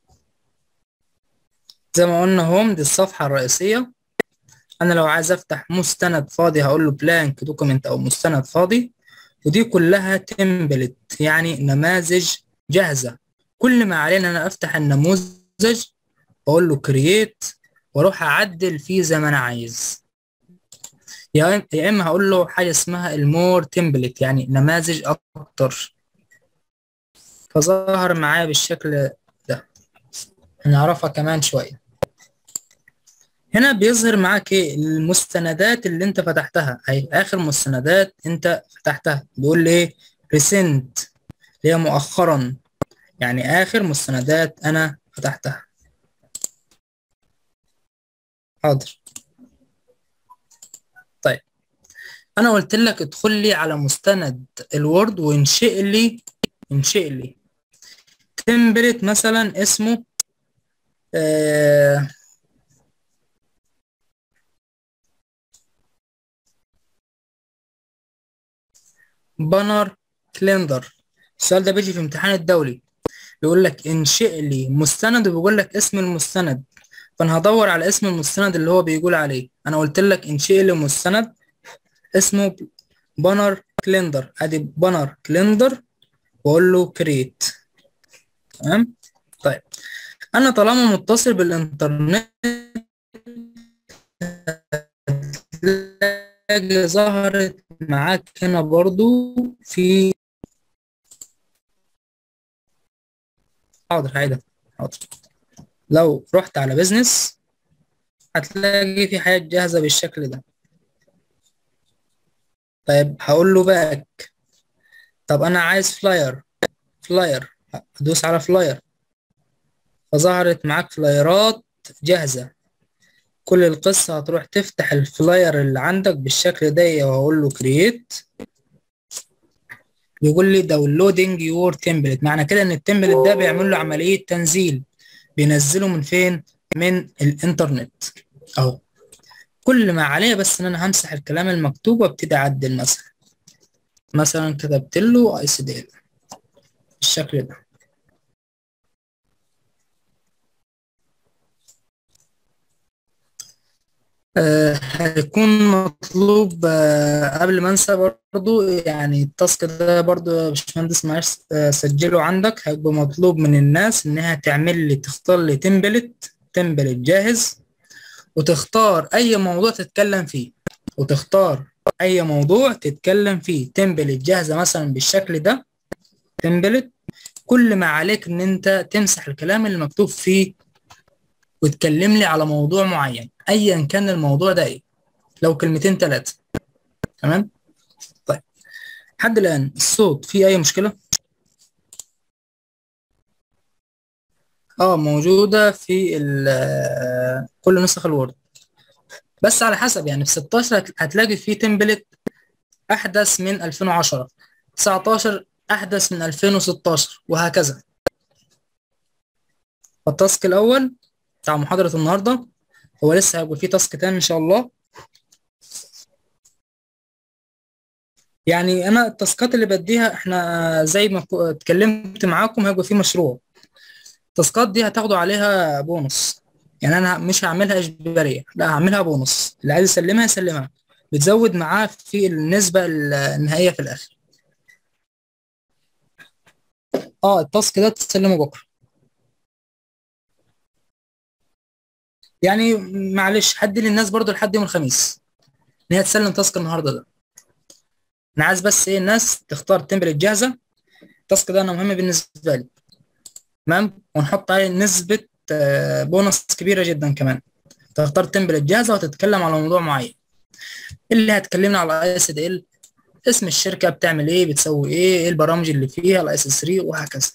زي ما قلنا هوم دي الصفحة الرئيسية أنا لو عايز أفتح مستند فاضي هقول له بلانك دوكيمنت أو مستند فاضي ودي كلها تمبلت يعني نماذج جاهزة كل ما علينا أنا أفتح النموذج وأقول له كرييت وأروح أعدل فيه زي ما أنا عايز يا يا إما هقول له حاجة اسمها المور تمبلت يعني نماذج أكتر فظهر معايا بالشكل ده هنعرفها كمان شوية هنا بيظهر معاك ايه المستندات اللي انت فتحتها اي اخر مستندات انت فتحتها بيقول لي ايه ريسنت اللي هي مؤخرا يعني اخر مستندات انا فتحتها حاضر طيب انا قلت لك ادخل لي على مستند الوورد وانشئ لي انشئ لي تمبلت مثلا اسمه آه بانر كليندر السؤال ده بيجي في امتحان الدولي بيقول لك انشئ لي مستند وبيقول لك اسم المستند فانا هدور على اسم المستند اللي هو بيقول عليه انا قلت لك انشئ لي مستند اسمه بانر كليندر ادي بانر كليندر واقول له كريت تمام طيب انا طالما متصل بالانترنت هتلاقي ظهرت معاك هنا برضو في حاضر عادة حاضر لو رحت على بيزنس هتلاقي في حاجات جاهزة بالشكل ده طيب هقول له باك طب انا عايز فلاير فلاير ادوس على فلاير فظهرت معاك فلايرات جاهزة كل القصة هتروح تفتح الفلاير اللي عندك بالشكل ده وهقول له كرييت بيقول لي داونلودنج يور تمبلت معنى كده ان التمبلت ده بيعمل له عملية تنزيل بينزله من فين من الانترنت اهو كل ما عليه بس ان انا همسح الكلام المكتوب وابتدي اعدل مثلا مثلا كتبت له اي سي دي بالشكل ده آه هيكون مطلوب آه قبل ما انسى برضو يعني التاسك ده برضو يا باشمهندس معلش آه سجله عندك هيبقى مطلوب من الناس انها تعمل لي تختار لي تمبلت تمبلت جاهز وتختار اي موضوع تتكلم فيه وتختار اي موضوع تتكلم فيه تمبلت جاهزة مثلا بالشكل ده تمبلت كل ما عليك ان انت تمسح الكلام اللي مكتوب فيه وتكلم لي على موضوع معين ايا كان الموضوع ده ايه لو كلمتين ثلاثة تمام طيب لحد الان الصوت فيه اي مشكلة اه موجودة في كل نسخ الوورد بس على حسب يعني في 16 هتلاقي فيه تمبلت احدث من 2010 19 احدث من 2016 وهكذا التاسك الاول بتاع محاضرة النهاردة هو لسه هيبقى فيه تاسك تاني إن شاء الله يعني أنا التاسكات اللي بديها إحنا زي ما كو- اتكلمت معاكم هيبقى فيه مشروع التاسكات دي هتاخدوا عليها بونص يعني أنا مش هعملها إجبارية لا هعملها بونص اللي عايز يسلمها يسلمها بتزود معاه في النسبة النهائية في الآخر اه التاسك ده تسلمه بكرة يعني معلش حدي للناس برضو لحد يوم الخميس ان هي تسلم تاسك النهارده ده انا عايز بس ايه الناس تختار تمبلت جاهزه التاسك ده انا مهم بالنسبه لي تمام ونحط عليه نسبه آه، بونص كبيره جدا كمان تختار تمبلت جاهزه وتتكلم على موضوع معين اللي هتكلمنا على اي اس دي ال اسم الشركه بتعمل ايه بتسوي ايه ايه البرامج اللي فيها الاي اس 3 وهكذا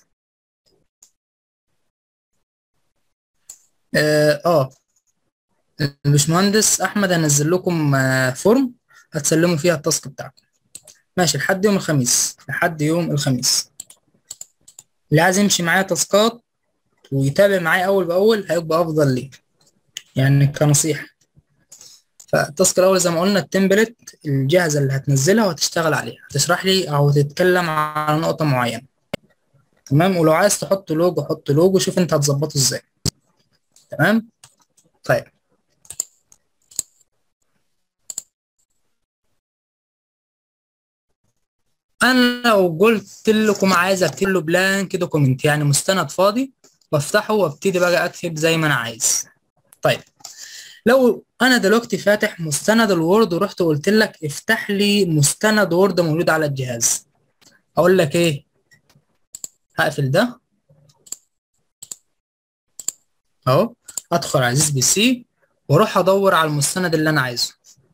اه آه. الباشمهندس احمد هنزل لكم آه، فورم هتسلموا فيها التاسك بتاعكم ماشي لحد يوم الخميس لحد يوم الخميس اللي عايز يمشي معايا تاسكات ويتابع معايا اول باول هيبقى افضل ليه يعني كنصيحة فالتاسك الاول زي ما قلنا التمبلت الجاهزة اللي هتنزلها وهتشتغل عليها هتشرح لي او تتكلم على نقطة معينة تمام ولو عايز تحط لوجو حط لوجو شوف انت هتظبطه ازاي تمام طيب انا لو قلت لكم عايز اكتب له بلانك دوكيمنت يعني مستند فاضي وافتحه وابتدي بقى اكتب زي ما انا عايز طيب لو انا دلوقتي فاتح مستند الوورد ورحت قلت لك افتح لي مستند وورد موجود على الجهاز اقول لك ايه هقفل ده اهو ادخل على زيز بي سي واروح ادور على المستند اللي انا عايزه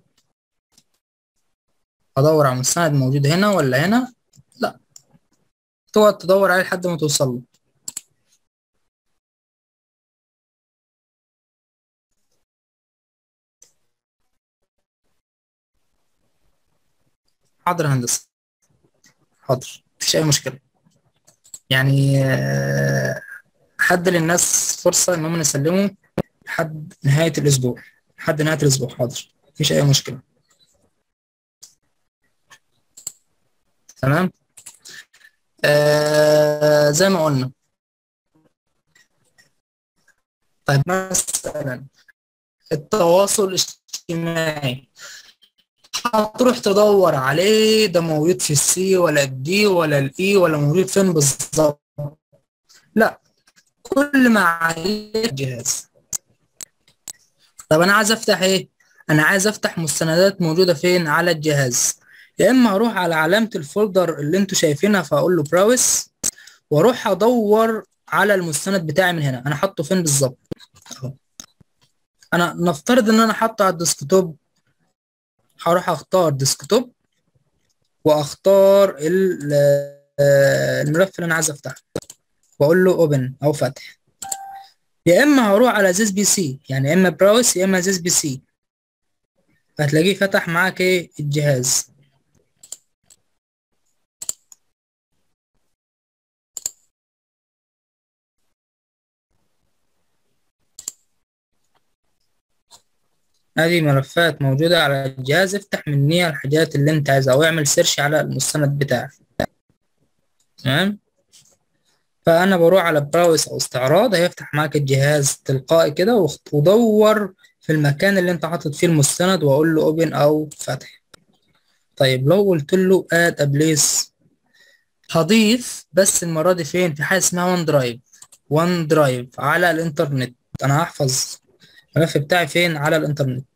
ادور على المستند موجود هنا ولا هنا لا تقعد تدور عليه لحد ما توصل له حاضر هندسة حاضر مفيش أي مشكلة يعني آه، حد للناس فرصة إنهم يسلموا لحد نهاية الأسبوع لحد نهاية الأسبوع حاضر مفيش أي مشكلة تمام آه زي ما قلنا طيب مثلا التواصل الاجتماعي هتروح تدور عليه ده موجود في السي ولا الدي ولا الاي ولا موجود فين بالظبط لا كل ما عليه الجهاز طب انا عايز افتح ايه انا عايز افتح مستندات موجوده فين على الجهاز يا اما اروح على علامه الفولدر اللي انتوا شايفينها فاقول له براوس واروح ادور على المستند بتاعي من هنا انا حاطه فين بالظبط اهو انا نفترض ان انا حاطه على الديسكتوب هروح اختار ديسكتوب واختار ال- آه، الملف اللي انا عايز افتحه واقول له اوبن او فتح يا اما هروح على زيز بي سي يعني يا اما براوس يا اما زيز بي سي هتلاقيه فتح معاك ايه الجهاز هذه ملفات موجودة على الجهاز افتح منيها الحاجات اللي انت عايزها او اعمل سيرش على المستند بتاعك تمام فانا بروح على براوس او استعراض هيفتح معاك الجهاز تلقائي كده واخت- ودور في المكان اللي انت حاطط فيه المستند واقول له اوبن او فتح طيب لو قلت له اد ابليس هضيف بس المرة دي فين في حاجة اسمها وان درايف وان درايف على الانترنت انا هحفظ الملف بتاعي فين على الانترنت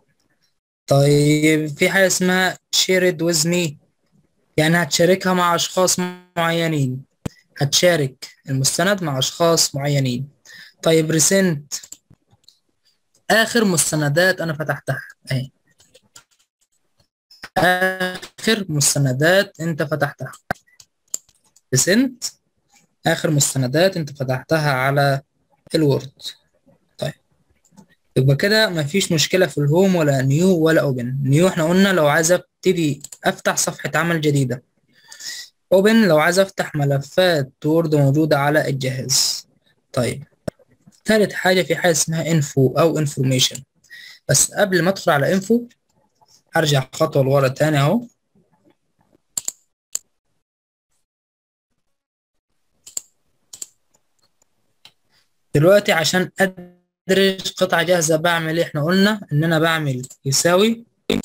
طيب في حاجة اسمها شيرد ويز مي يعني هتشاركها مع اشخاص معينين هتشارك المستند مع اشخاص معينين طيب ريسنت اخر مستندات انا فتحتها اهي اخر مستندات انت فتحتها ريسنت اخر مستندات انت فتحتها على الوورد طيب يبقى كده مفيش مشكلة في الهوم ولا نيو ولا اوبن نيو احنا قلنا لو عايز ابتدي افتح صفحة عمل جديدة اوبن لو عايز افتح ملفات وورد موجودة على الجهاز طيب تالت حاجة في حاجة اسمها انفو او انفورميشن بس قبل ما ادخل على انفو ارجع خطوة لورا تاني اهو دلوقتي عشان ادرج قطعة جاهزة بعمل ايه احنا قلنا ان انا بعمل يساوي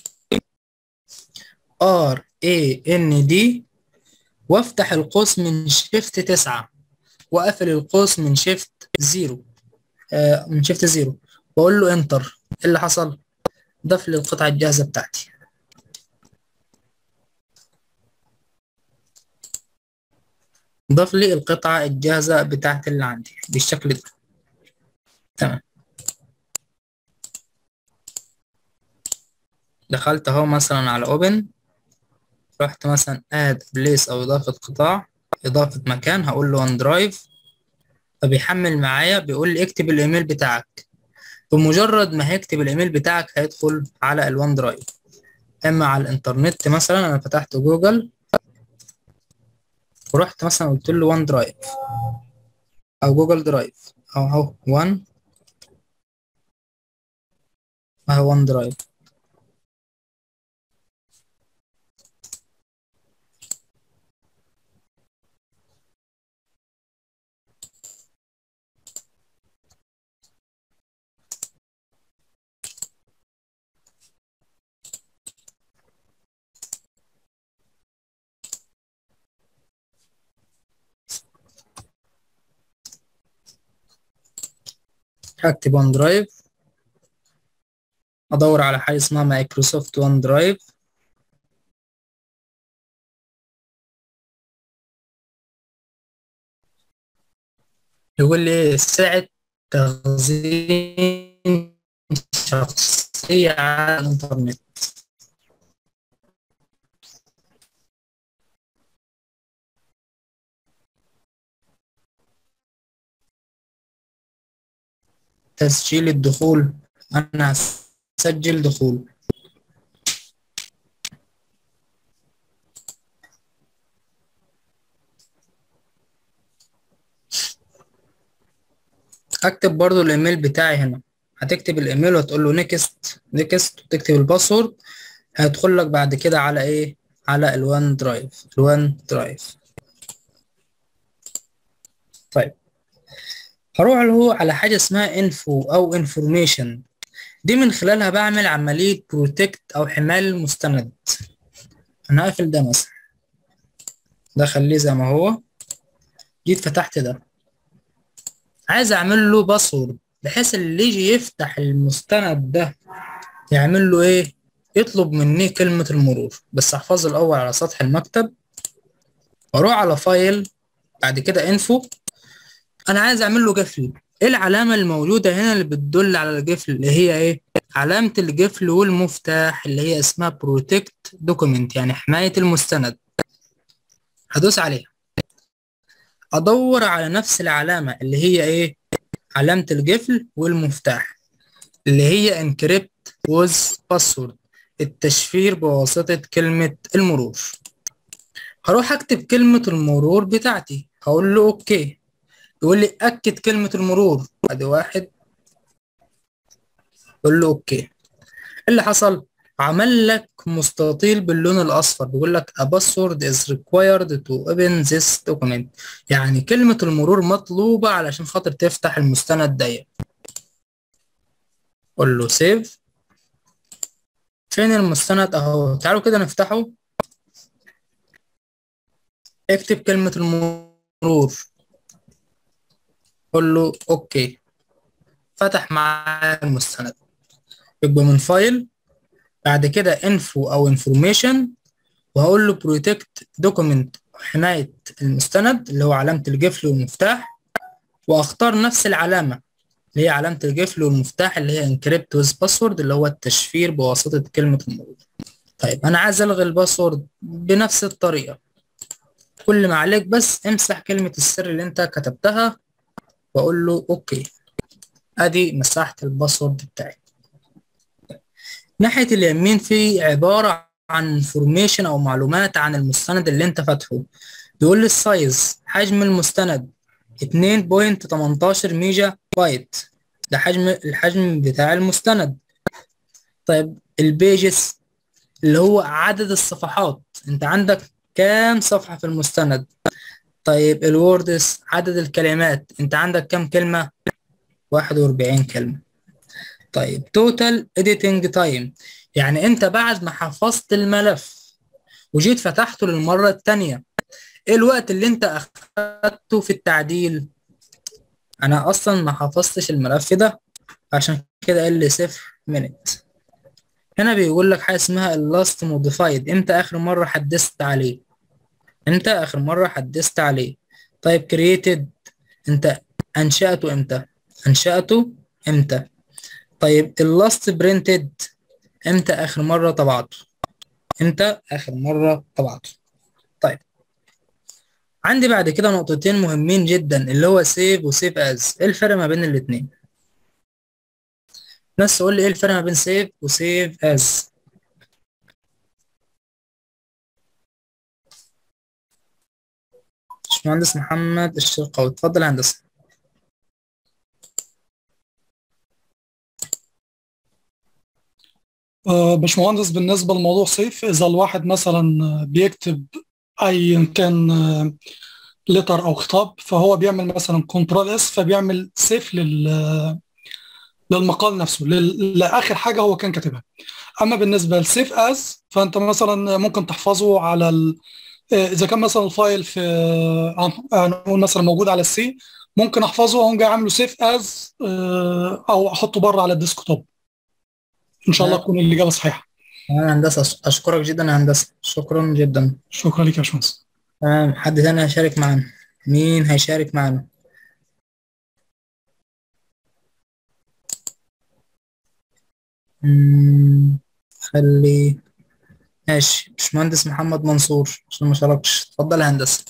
ار اي ان دي وافتح القوس من شيفت تسعة واقفل القوس من شيفت زيرو آه من شيفت زيرو واقول له انتر ايه اللي حصل ضاف لي القطعة الجاهزة بتاعتي ضاف لي القطعة الجاهزة بتاعتي اللي عندي بالشكل ده تمام دخلت اهو مثلا على اوبن رحت مثلا اد بليس او اضافة قطاع اضافة مكان هقول له ون درايف فبيحمل معايا بيقول لي اكتب الايميل بتاعك بمجرد ما هيكتب الايميل بتاعك هيدخل على الون درايف اما على الانترنت مثلا انا فتحت جوجل ورحت مثلا قلت له ون درايف او جوجل درايف او اهو ون اهو ون درايف هكتب ون درايف ادور على حاجه اسمها مايكروسوفت ون درايف يقول لي سعة تخزين شخصية على الإنترنت تسجيل الدخول أنا هسجل دخول هكتب برضو الإيميل بتاعي هنا هتكتب الإيميل وتقول له نيكست نيكست وتكتب الباسورد هيدخل لك بعد كده على إيه على الوان درايف الوان درايف طيب هروح له على حاجة اسمها انفو أو انفورميشن دي من خلالها بعمل عملية بروتكت أو حماية المستند أنا هقفل ده مثلا ده خليه زي ما هو جيت فتحت ده عايز أعمل له باسورد بحيث اللي يجي يفتح المستند ده يعمل له إيه يطلب مني كلمة المرور بس أحفظه الأول على سطح المكتب وأروح على فايل بعد كده انفو انا عايز اعمل له قفل ايه العلامة الموجودة هنا اللي بتدل على القفل اللي هي ايه علامة القفل والمفتاح اللي هي اسمها بروتكت دوكيمنت يعني حماية المستند هدوس عليها ادور على نفس العلامة اللي هي ايه علامة القفل والمفتاح اللي هي انكريبت وز باسورد التشفير بواسطة كلمة المرور هروح اكتب كلمة المرور بتاعتي هقول له اوكي يقول لي اكد كلمة المرور ادي واحد قول له اوكي اللي حصل عمل لك مستطيل باللون الاصفر بيقول لك a password is required to open this document يعني كلمة المرور مطلوبة علشان خاطر تفتح المستند ده قول له سيف فين المستند اهو تعالوا كده نفتحه اكتب كلمة المرور قول له اوكي فتح معايا المستند يبقى من فايل بعد كده انفو او انفورميشن وهقول له بروتكت دوكيمنت حماية المستند اللي هو علامة القفل والمفتاح واختار نفس العلامة اللي هي علامة القفل والمفتاح اللي هي انكريبت ويز باسورد اللي هو التشفير بواسطة كلمة المرور طيب انا عايز الغي الباسورد بنفس الطريقة كل ما عليك بس امسح كلمة السر اللي انت كتبتها واقول له اوكي ادي مسحت الباسورد بتاعي ناحية اليمين في عبارة عن انفورميشن او معلومات عن المستند اللي انت فاتحه بيقول لي السايز حجم المستند 2.18 ميجا بايت ده حجم الحجم بتاع المستند طيب البيجز اللي هو عدد الصفحات انت عندك كام صفحة في المستند طيب الوردز عدد الكلمات انت عندك كام كلمة 41 كلمة طيب توتال editing تايم يعني انت بعد ما حفظت الملف وجيت فتحته للمرة التانية ايه الوقت اللي انت اخدته في التعديل انا اصلا ما حفظتش الملف ده عشان كده قال لي صفر منت هنا بيقول لك حاجه اسمها اللاست موديفايد امتى اخر مره حدثت عليه امتى اخر مره حدثت عليه طيب كرييتد انت انشاته امتى انشاته امتى طيب اللاست برينتد امتى اخر مره طبعته امتى اخر مره طبعته طيب عندي بعد كده نقطتين مهمين جدا اللي هو سيف وسيف از ايه الفرق ما بين الاتنين ناس تقول لي ايه الفرق ما بين سيف وسيف از باشمهندس محمد الشرقاوي اتفضل يا هندسه آه، باشمهندس بالنسبة لموضوع سيف إذا الواحد مثلا بيكتب أي كان لتر أو خطاب فهو بيعمل مثلا كنترول اس فبيعمل سيف لل للمقال نفسه لل- لآخر حاجة هو كان كاتبها أما بالنسبة لسيف از فأنت مثلا ممكن تحفظه على ال... آه، إذا كان مثلا الفايل في هن- هنقول مثلا موجود على السي ممكن أحفظه وأقوم جاي عامله سيف از أو أحطه بره على الديسكتوب إن شاء الله تكون الإجابة صحيحة تمام يا هندسه أش- اشكرك جدا يا هندسه شكرا جدا شكرا لك يا باشمهندس تمام حد تاني هيشارك معانا مين هيشارك معانا مم، خلي ماشي باشمهندس محمد منصور عشان ما شاركش اتفضل يا هندسه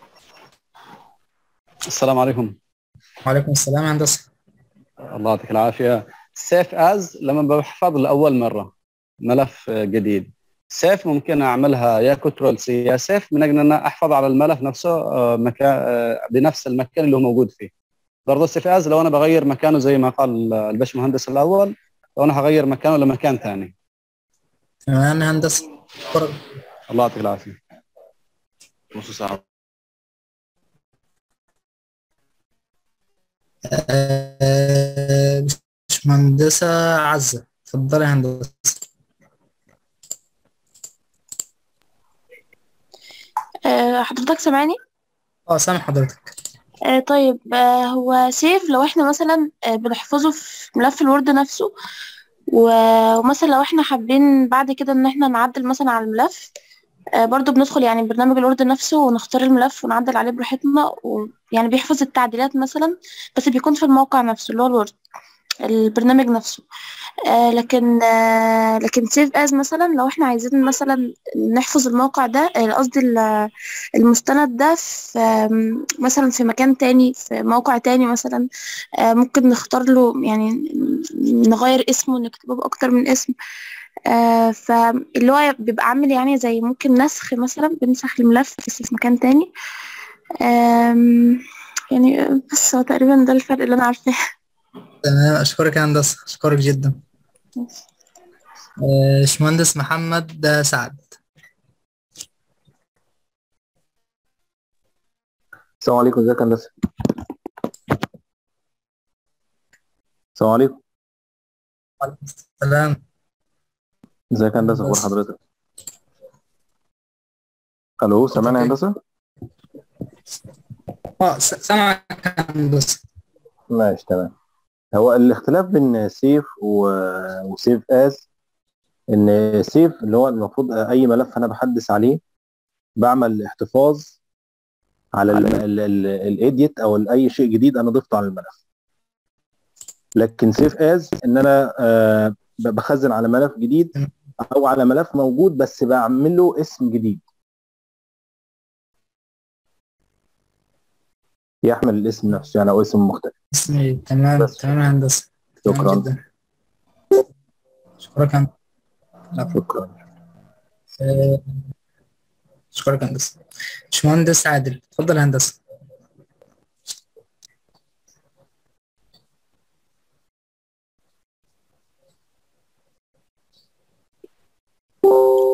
السلام عليكم وعليكم السلام يا هندسه الله يعطيك العافية سيف از لما بحفظ لأول مرة ملف جديد سيف ممكن أعملها يا كنترول سي يا سيف من أجل أن أنا أحفظ على الملف نفسه آه، مكان آه، بنفس المكان اللي هو موجود فيه برضه سيف از لو أنا بغير مكانه زي ما قال الباش مهندس الأول لو أنا هغير مكانه لمكان ثاني تمام يا هندسه شكرا الله يعطيك العافية نص ساعة آه، باشمهندسه عزه اتفضلي يا هندسه آه، حضرتك سامعني اه سامع حضرتك آه، طيب آه، هو سيف لو احنا مثلا آه، بنحفظه في ملف الوورد نفسه و- ومثلا لو احنا حابين بعد كده ان احنا نعدل مثلا على الملف آه، برضو بندخل يعني برنامج الوورد نفسه ونختار الملف ونعدل عليه براحتنا ويعني بيحفظ التعديلات مثلا بس بيكون في الموقع نفسه اللي هو الوورد البرنامج نفسه آه لكن آه لكن سيف از مثلا لو احنا عايزين مثلا نحفظ الموقع ده آه، قصدي ال- المستند ده في آم، مثلا في مكان تاني في موقع تاني مثلا آه، ممكن نختار له يعني نغير اسمه نكتبه بأكتر من اسم آه، فاللي هو بيبقى عامل يعني زي ممكن نسخ مثلا بنسخ الملف بس في مكان تاني آم، يعني آه، بس هو تقريبا ده الفرق اللي أنا عارفاه تمام اشكرك يا هندسه اشكرك جدا آه، باشمهندس محمد سعد السلام عليكم ازيك يا هندسه السلام عليكم وعليكم السلام ازيك يا هندسه اخبار حضرتك الو سامعني يا هندسه اه س- سامعك يا هندسه ماشي تمام هو الاختلاف بين سيف و... وسيف از ان سيف اللي هو المفروض اي ملف انا بحدث عليه بعمل احتفاظ على الايديت او اي شيء جديد انا ضفته على الملف لكن سيف از ان انا آه، بخزن على ملف جديد او على ملف موجود بس بعمل له اسم جديد يحمل الاسم نفسه يعني او اسم مختلف اسمي تمام بس. تمام يا هندسه تمام شكرا جدا شكرا يا هندسه شكرا آه، شكرا يا هندسه باشمهندس عادل اتفضل يا هندسه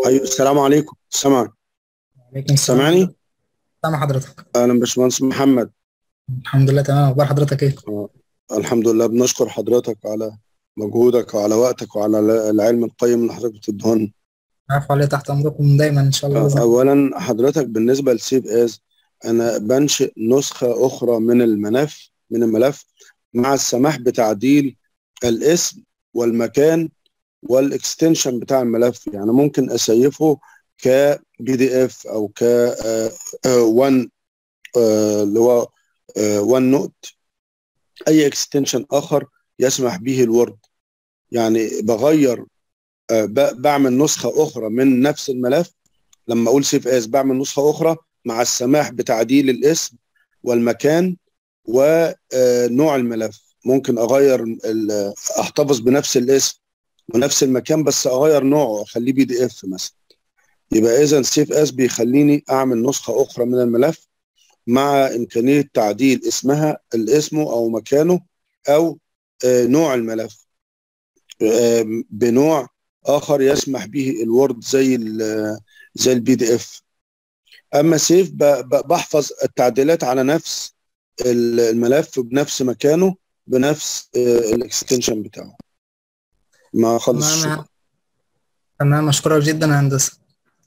ايوه السلام عليكم سامعك عليكم السلام سامعني سامع حضرتك اهلا باشمهندس محمد الحمد لله تمام اخبار حضرتك ايه آه، الحمد لله بنشكر حضرتك على مجهودك وعلى وقتك وعلى العلم القيم اللي حضرتك بتدهن عفوا عليه تحت امركم دايما ان شاء الله بإذن الله. اولا حضرتك بالنسبه لسيف از انا بنشئ نسخه اخرى من الملف من الملف مع السماح بتعديل الاسم والمكان والاكستنشن بتاع الملف يعني ممكن اسيفه ك بي دي اف او ك 1 اللي هو 1 نوت اي اكستنشن اخر يسمح به الوورد يعني بغير آه، ب- بعمل نسخه اخرى من نفس الملف لما اقول سيف اس بعمل نسخه اخرى مع السماح بتعديل الاسم والمكان ونوع الملف ممكن اغير ال- احتفظ بنفس الاسم ونفس المكان بس اغير نوعه اخليه بي دي اف مثلا يبقى اذا سيف اس بيخليني اعمل نسخه اخرى من الملف مع امكانيه تعديل اسمها الاسم او مكانه او آه، نوع الملف آه، بنوع اخر يسمح به الوورد زي ال زي البي دي اف اما سيف ب- ب- بحفظ التعديلات على نفس ال- الملف بنفس مكانه بنفس الاكستنشن بتاعه ما خلص تمام الشغل تمام اشكرك جدا يا هندسه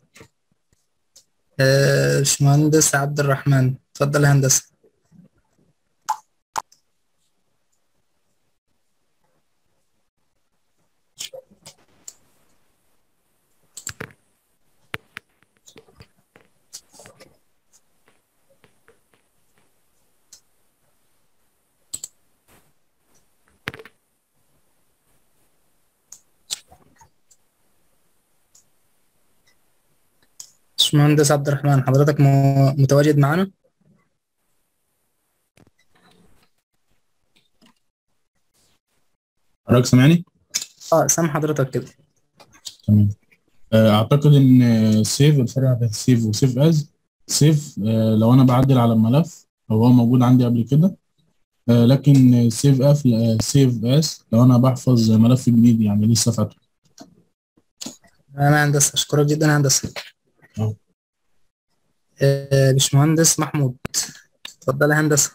آه، باشمهندس عبد الرحمن اتفضل يا هندسه باشمهندس عبد الرحمن حضرتك م- متواجد معنا حضرتك سامعني؟ اه سامع حضرتك كده تمام آه، اعتقد ان سيف الفرق بين سيف وسيف از سيف آه، لو انا بعدل على الملف لو هو موجود عندي قبل كده آه، لكن سيف اف سيف اس لو انا بحفظ ملف جديد يعني لسه فاتحه تمام يا هندسه اشكرك جدا يا هندسه أه. آه، باشمهندس محمود اتفضل يا هندسه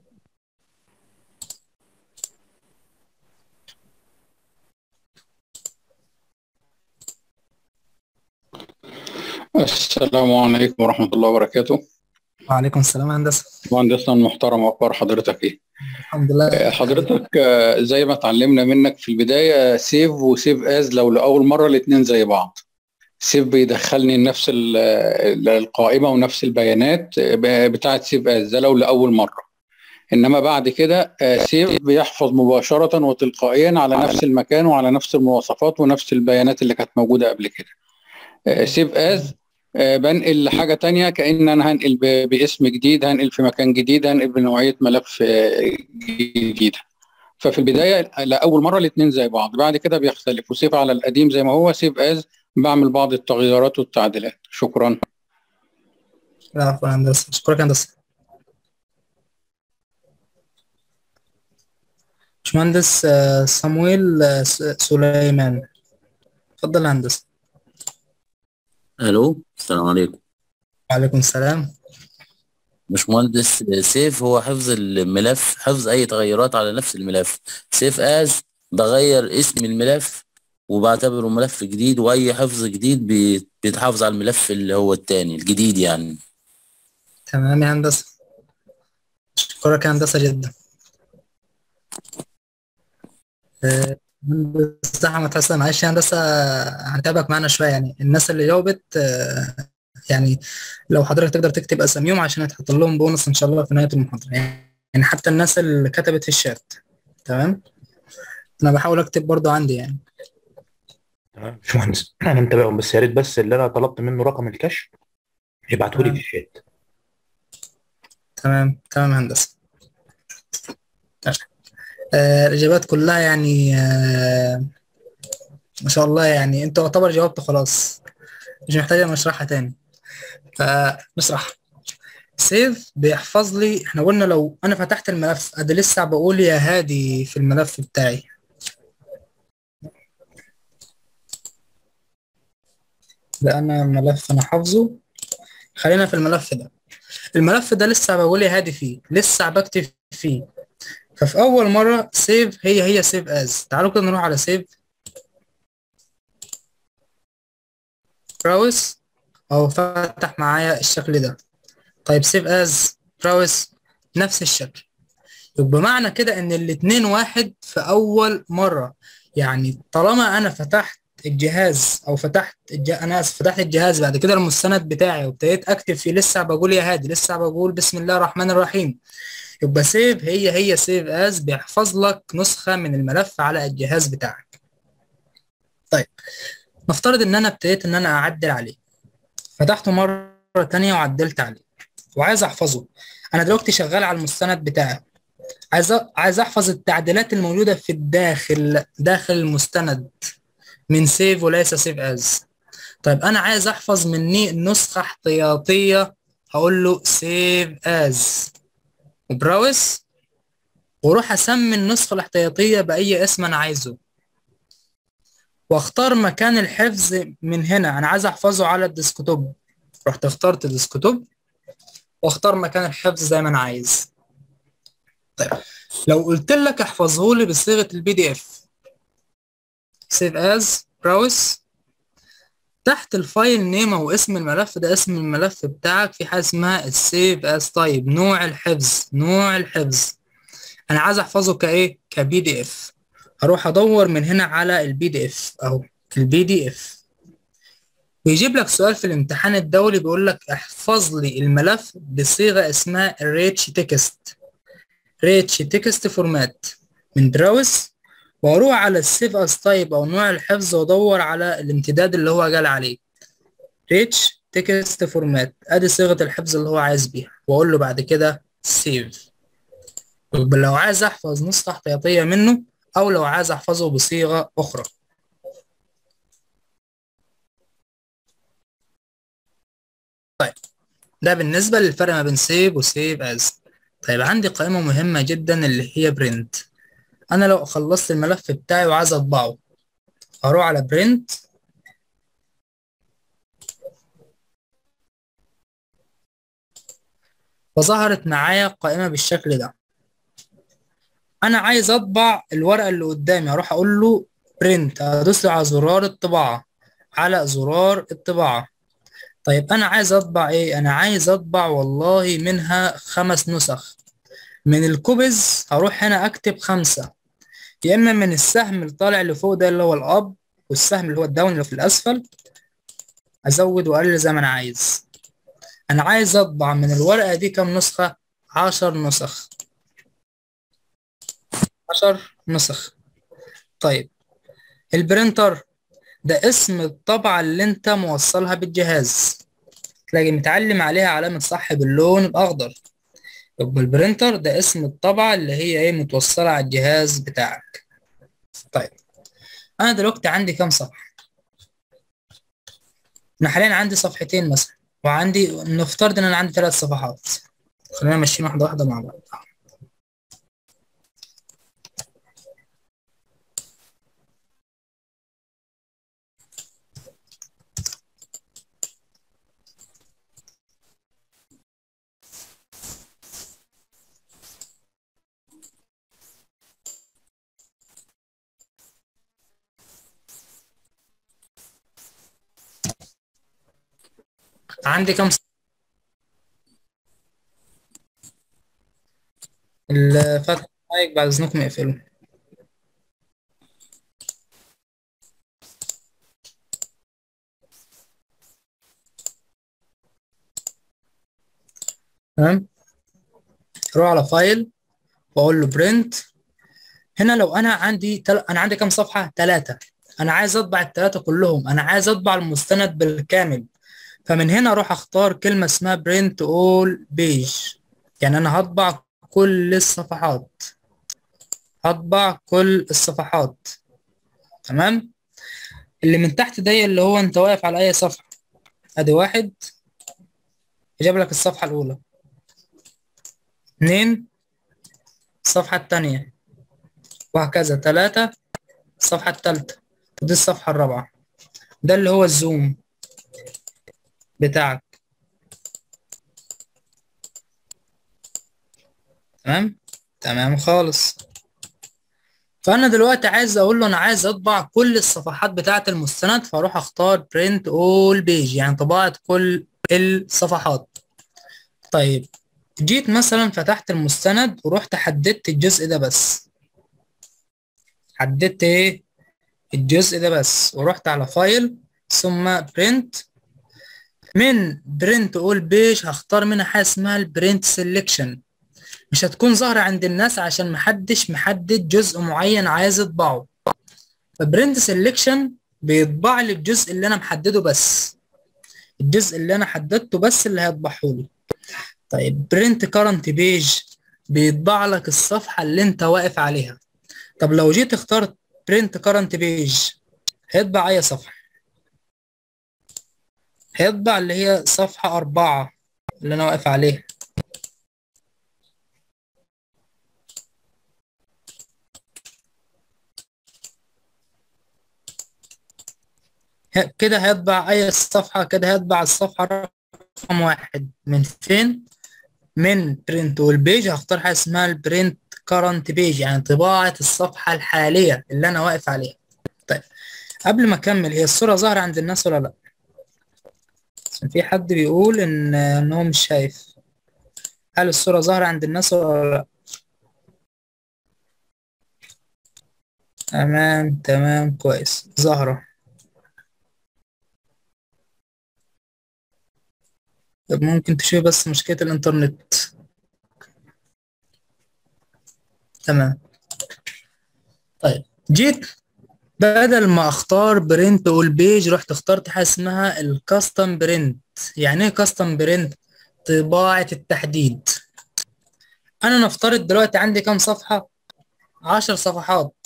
السلام عليكم ورحمة الله وبركاته وعليكم السلام يا هندسه مهندسنا المحترم أخبار حضرتك إيه؟ الحمد لله آه، حضرتك آه، زي ما اتعلمنا منك في البداية سيف وسيف از لو لأول مرة الاتنين زي بعض سيف بيدخلني نفس ال- ال- القائمة ونفس البيانات آه، بتاعة سيف از ده لو لأول مرة إنما بعد كده آه، سيف بيحفظ مباشرة وتلقائيا على نفس المكان وعلى نفس المواصفات ونفس البيانات اللي كانت موجودة قبل كده آه، سيف از آه، بنقل لحاجة تانية كأن أنا هنقل ب- باسم جديد هنقل في مكان جديد هنقل بنوعية ملف آه، جديدة ففي البداية لأول مرة الاتنين زي بعض بعد كده بيختلفوا سيف على القديم زي ما هو سيف از بعمل بعض التغييرات والتعديلات شكرا عفوا يا هندسه اشكرك يا هندسه باشمهندس آه، صمويل آه، س- سليمان اتفضل يا هندسه الو السلام عليكم وعليكم السلام باشمهندس سيف هو حفظ الملف حفظ اي تغيرات على نفس الملف سيف از بغير اسم الملف وبعتبره ملف جديد واي حفظ جديد بي- بيتحافظ على الملف اللي هو التاني الجديد يعني تمام يا هندسه اشكرك يا هندسه جدا آه، مهندس احمد حسن معلش يا هندسه هنتابعك معانا شويه يعني الناس اللي جاوبت آه، يعني لو حضرتك تقدر تكتب اساميهم عشان يتحط لهم بونص ان شاء الله في نهايه المحاضره يعني حتى الناس اللي كتبت في الشات تمام انا بحاول اكتب برضو عندي يعني تمام باشمهندس انا متابعهم بس يا ريت بس اللي انا طلبت منه رقم الكشف يبعته لي تمام. في الشات تمام تمام يا هندسه آه، الإجابات كلها يعني آه، ما شاء الله يعني أنت يعتبر جاوبت خلاص مش محتاج نشرحها تاني فنشرح سيف بيحفظ لي احنا قلنا لو أنا فتحت الملف أدي لسه بقول يا هادي في الملف بتاعي ده انا ملف انا حافظه خلينا في الملف ده الملف ده لسه بقول هادي فيه لسه بكتب فيه ففي اول مره سيف هي هي سيف از تعالوا كده نروح على سيف براوس اهو فتح معايا الشكل ده طيب سيف از براوس نفس الشكل يبقى معنى كده ان الاتنين واحد في اول مره يعني طالما انا فتحت الجهاز او فتحت الج... انا اسف فتحت الجهاز بعد كده المستند بتاعي وابتديت اكتب فيه لسه بقول يا هادي لسه بقول بسم الله الرحمن الرحيم يبقى سيف هي هي سيف از بيحفظ لك نسخه من الملف على الجهاز بتاعك طيب نفترض ان انا ابتديت ان انا اعدل عليه فتحته مره تانية وعدلت عليه وعايز احفظه انا دلوقتي شغال على المستند بتاعي عايز أ- عايز احفظ التعديلات الموجوده في الداخل داخل المستند من سيف وليس سيف از طيب انا عايز احفظ مني نسخه احتياطيه هقول له سيف از وبراوس واروح اسمي النسخه الاحتياطيه باي اسم انا عايزه واختار مكان الحفظ من هنا انا عايز احفظه على الديسكتوب رحت اخترت ديسكتوب واختار مكان الحفظ زي ما انا عايز طيب لو قلت لك احفظه لي بصيغه البي دي اف سيف از براوس تحت الفايل نيم او اسم الملف ده اسم الملف بتاعك في حاجه اسمها السيف از تايب نوع الحفظ نوع الحفظ انا عايز احفظه كايه كبي دي اف هروح ادور من هنا على البي دي اف اهو البي دي اف بيجيب لك سؤال في الامتحان الدولي بيقول لك احفظ لي الملف بصيغه اسمها ريتش تكست ريتش تكست فورمات من براوس واروح على السيف از تايب او نوع الحفظ وادور على الامتداد اللي هو قال عليه ريتش تكست فورمات ادي صيغه الحفظ اللي هو عايز بيها واقول له بعد كده سيف يبقى لو عايز احفظ نسخه احتياطيه منه او لو عايز احفظه بصيغه اخرى طيب ده بالنسبه للفرق ما بين سيف وسيف از طيب عندي قائمه مهمه جدا اللي هي برنت انا لو خلصت الملف بتاعي وعايز اطبعه هروح على برنت فظهرت معايا قائمة بالشكل ده انا عايز اطبع الورقة اللي قدامي اروح اقول له برنت ادوس على زرار الطباعة على زرار الطباعة طيب انا عايز اطبع ايه انا عايز اطبع والله منها خمس نسخ من الكوبز هروح هنا اكتب خمسة يا اما من السهم اللي طالع لفوق ده اللي هو الاب والسهم اللي هو الداون اللي في الاسفل ازود واقلل زي ما انا عايز انا عايز اطبع من الورقة دي كام نسخة عشر نسخ عشر نسخ طيب البرينتر ده اسم الطبعة اللي انت موصلها بالجهاز تلاقي متعلم عليها علامة صح باللون الأخضر يبقى البرينتر ده اسم الطبعة اللي هي ايه متوصلة على الجهاز بتاعك طيب أنا دلوقتي عندي كام صفحة أنا حاليا عندي صفحتين مثلا وعندي نفترض إن أنا عندي ثلاث صفحات خلينا ماشيين واحدة واحدة مع بعض عندي كام صفحة الفتح المايك بعد إذنكم اقفلوا تمام اروح على فايل واقول له برنت هنا لو انا عندي تل... انا عندي كام صفحه ثلاثه انا عايز اطبع الثلاثه كلهم انا عايز اطبع المستند بالكامل فمن هنا اروح اختار كلمه اسمها برنت اول بيج يعني انا هطبع كل الصفحات هطبع كل الصفحات تمام اللي من تحت ده اللي هو انت واقف على اي صفحه ادي واحد جاب لك الصفحه الاولى اتنين الصفحة التانية وهكذا تلاتة الصفحة التالتة ودي الصفحة الرابعة ده اللي هو الزوم بتاعك تمام تمام خالص فانا دلوقتي عايز اقول له انا عايز اطبع كل الصفحات بتاعه المستند فاروح اختار print all page يعني طباعه كل الصفحات طيب جيت مثلا فتحت المستند ورحت حددت الجزء ده بس حددت ايه الجزء ده بس ورحت على فايل ثم print من print all page هختار منها حاجه اسمها البرنت سelection مش هتكون ظاهرة عند الناس عشان محدش محدد جزء معين عايز يطبعه فبرنت سيلكشن بيطبع لي الجزء اللي انا محدده بس الجزء اللي انا حددته بس اللي هيطبعه لي طيب برنت كارنت بيج بيطبع لك الصفحة اللي انت واقف عليها طب لو جيت اخترت برنت كارنت بيج هيطبع اي صفحة هيطبع اللي هي صفحة أربعة اللي أنا واقف عليها كده هيطبع أي صفحة كده هيطبع الصفحة رقم واحد من فين؟ من برنت والبيج هختار حاجة اسمها البرنت كارنت بيج يعني طباعة الصفحة الحالية اللي أنا واقف عليها طيب قبل ما أكمل هي الصورة ظاهرة عند الناس ولا لأ؟ عشان في حد بيقول إن إن هو مش شايف هل الصورة ظاهرة عند الناس ولا لأ؟ تمام تمام كويس ظاهرة طب ممكن تشوف بس مشكلة الإنترنت تمام طيب جيت بدل ما اختار برنت اول بيج رحت اخترت حاجه اسمها الكاستم برنت يعني ايه كاستم برنت طباعه التحديد انا نفترض دلوقتي عندي كام صفحه عشر صفحات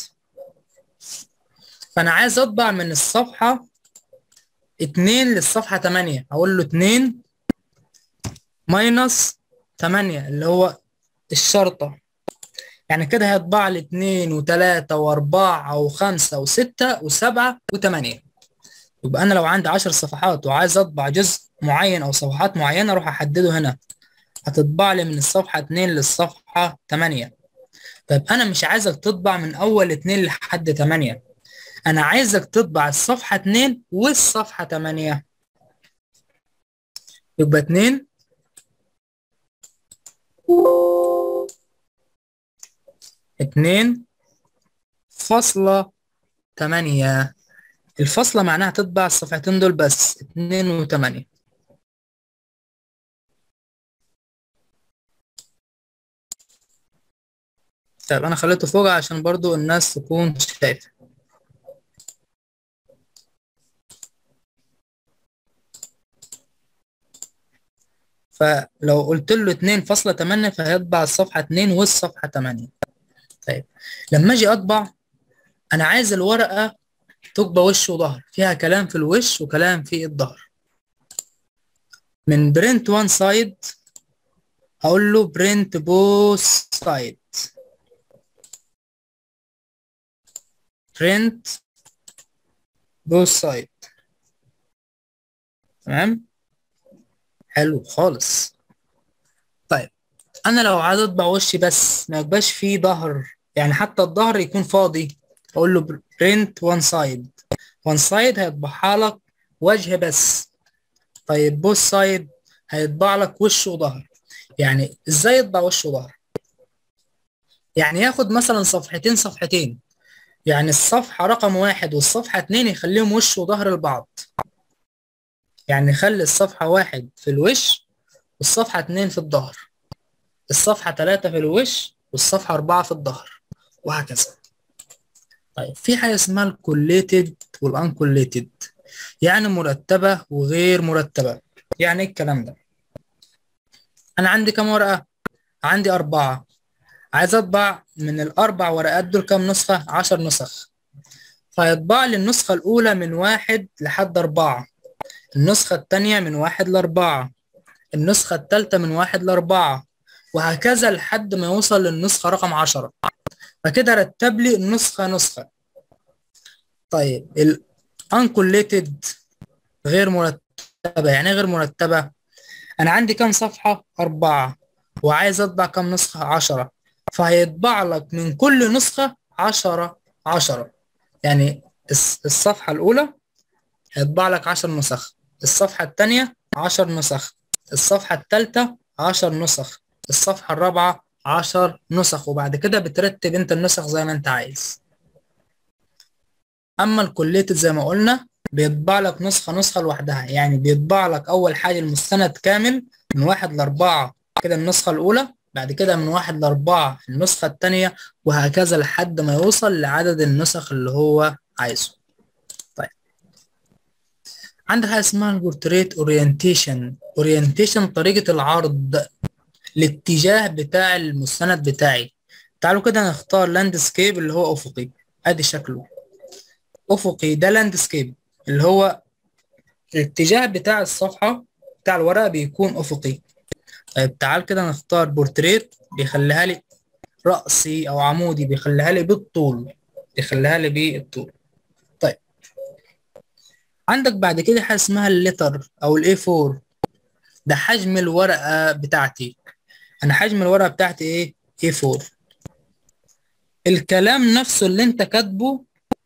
فانا عايز اطبع من الصفحه اتنين للصفحه تمانية اقول له اتنين ماينس تمانية اللي هو الشرطه يعني كده هيطبع لي اتنين وتلاتة واربعة وخمسة وستة وسبعة وتمانية يبقى انا لو عندي عشر صفحات وعايز اطبع جزء معين او صفحات معينة اروح احدده هنا هتطبع لي من الصفحة اتنين للصفحة تمانية طيب انا مش عايزك تطبع من اول اتنين لحد تمانية انا عايزك تطبع الصفحة اتنين والصفحة تمانية يبقى اتنين اتنين فاصلة تمانية الفاصلة معناها تطبع الصفحتين دول بس اتنين وتمانية طيب أنا خليته فوق عشان برضو الناس تكون شايفة فلو قلت له اتنين فاصلة تمانية فهيطبع الصفحة اتنين والصفحة تمانية طيب لما اجي اطبع انا عايز الورقه تبقى وش وظهر فيها كلام في الوش وكلام في الظهر من برنت وان سايد هقول له برنت بوث سايد برنت بوث سايد تمام حلو خالص طيب انا لو عايز اطبع وشي بس ما يبقاش فيه ظهر يعني حتى الظهر يكون فاضي اقول له برنت وان سايد وان سايد هيطبعها لك وجه بس طيب بوث سايد هيطبع لك وش وظهر يعني ازاي يطبع وش وظهر يعني ياخد مثلا صفحتين صفحتين يعني الصفحة رقم واحد والصفحة اتنين يخليهم وش وظهر لبعض يعني يخلي الصفحة واحد في الوش والصفحة اتنين في الظهر الصفحة تلاتة في الوش والصفحة أربعة في الظهر وهكذا طيب في حاجة اسمها الكوليتد والانكوليتد يعني مرتبة وغير مرتبة يعني ايه الكلام ده أنا عندي كام ورقة؟ عندي أربعة عايز أطبع من الأربع ورقات دول كام نسخة؟ عشر نسخ فيطبع لي النسخة الأولى من واحد لحد أربعة النسخة التانية من واحد لأربعة النسخة التالتة من واحد لأربعة وهكذا لحد ما يوصل للنسخة رقم عشرة فكده رتب لي النسخة نسخة طيب ال uncollated غير مرتبة مرتبة يعني إيه غير مرتبة أنا عندي كام صفحة أربعة وعايز أطبع كام نسخة عشرة فهيطبع لك من كل نسخة عشرة عشرة يعني الص- الصفحة الأولى هيطبع لك عشر نسخ الصفحة التانية عشر نسخ الصفحة التالتة عشر نسخ الصفحة الرابعة عشر نسخ وبعد كده بترتب انت النسخ زي ما انت عايز اما الكوليت زي ما قلنا بيطبع لك نسخة نسخة لوحدها يعني بيطبع لك اول حاجة المستند كامل من واحد لاربعة كده النسخة الاولى بعد كده من واحد لاربعة النسخة التانية وهكذا لحد ما يوصل لعدد النسخ اللي هو عايزه طيب عندك حاجة اسمها البورتريت اورينتيشن اورينتيشن طريقة العرض الاتجاه بتاع المستند بتاعي تعالوا كده نختار لاندسكيب اللي هو افقي ادي شكله افقي ده لاندسكيب اللي هو الاتجاه بتاع الصفحة بتاع الورقة بيكون افقي طيب تعال كده نختار بورتريت بيخليها لي رأسي او عمودي بيخليها لي بالطول بيخليها لي بالطول طيب عندك بعد كده حاجة اسمها الليتر او الاي 4 ده حجم الورقة بتاعتي انا حجم الورقة بتاعتي ايه A4 الكلام نفسه اللي انت كاتبه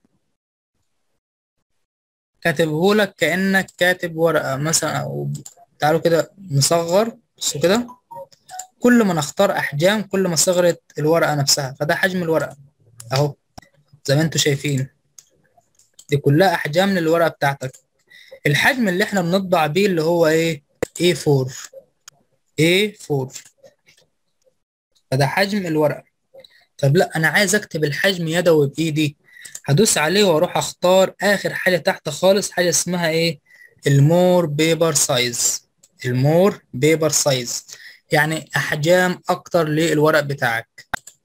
كاتبه لك كأنك كاتب ورقة مثلا او تعالوا كده نصغر بصوا كده كل ما نختار احجام كل ما صغرت الورقة نفسها فده حجم الورقة اهو زي ما انتوا شايفين دي كلها احجام للورقة بتاعتك الحجم اللي احنا بنطبع بيه اللي هو ايه A4 A4 فده حجم الورقة طب لا أنا عايز أكتب الحجم يدوي بإيدي هدوس عليه وأروح أختار آخر حاجة تحت خالص حاجة اسمها إيه المور بيبر سايز المور بيبر سايز يعني أحجام أكتر للورق بتاعك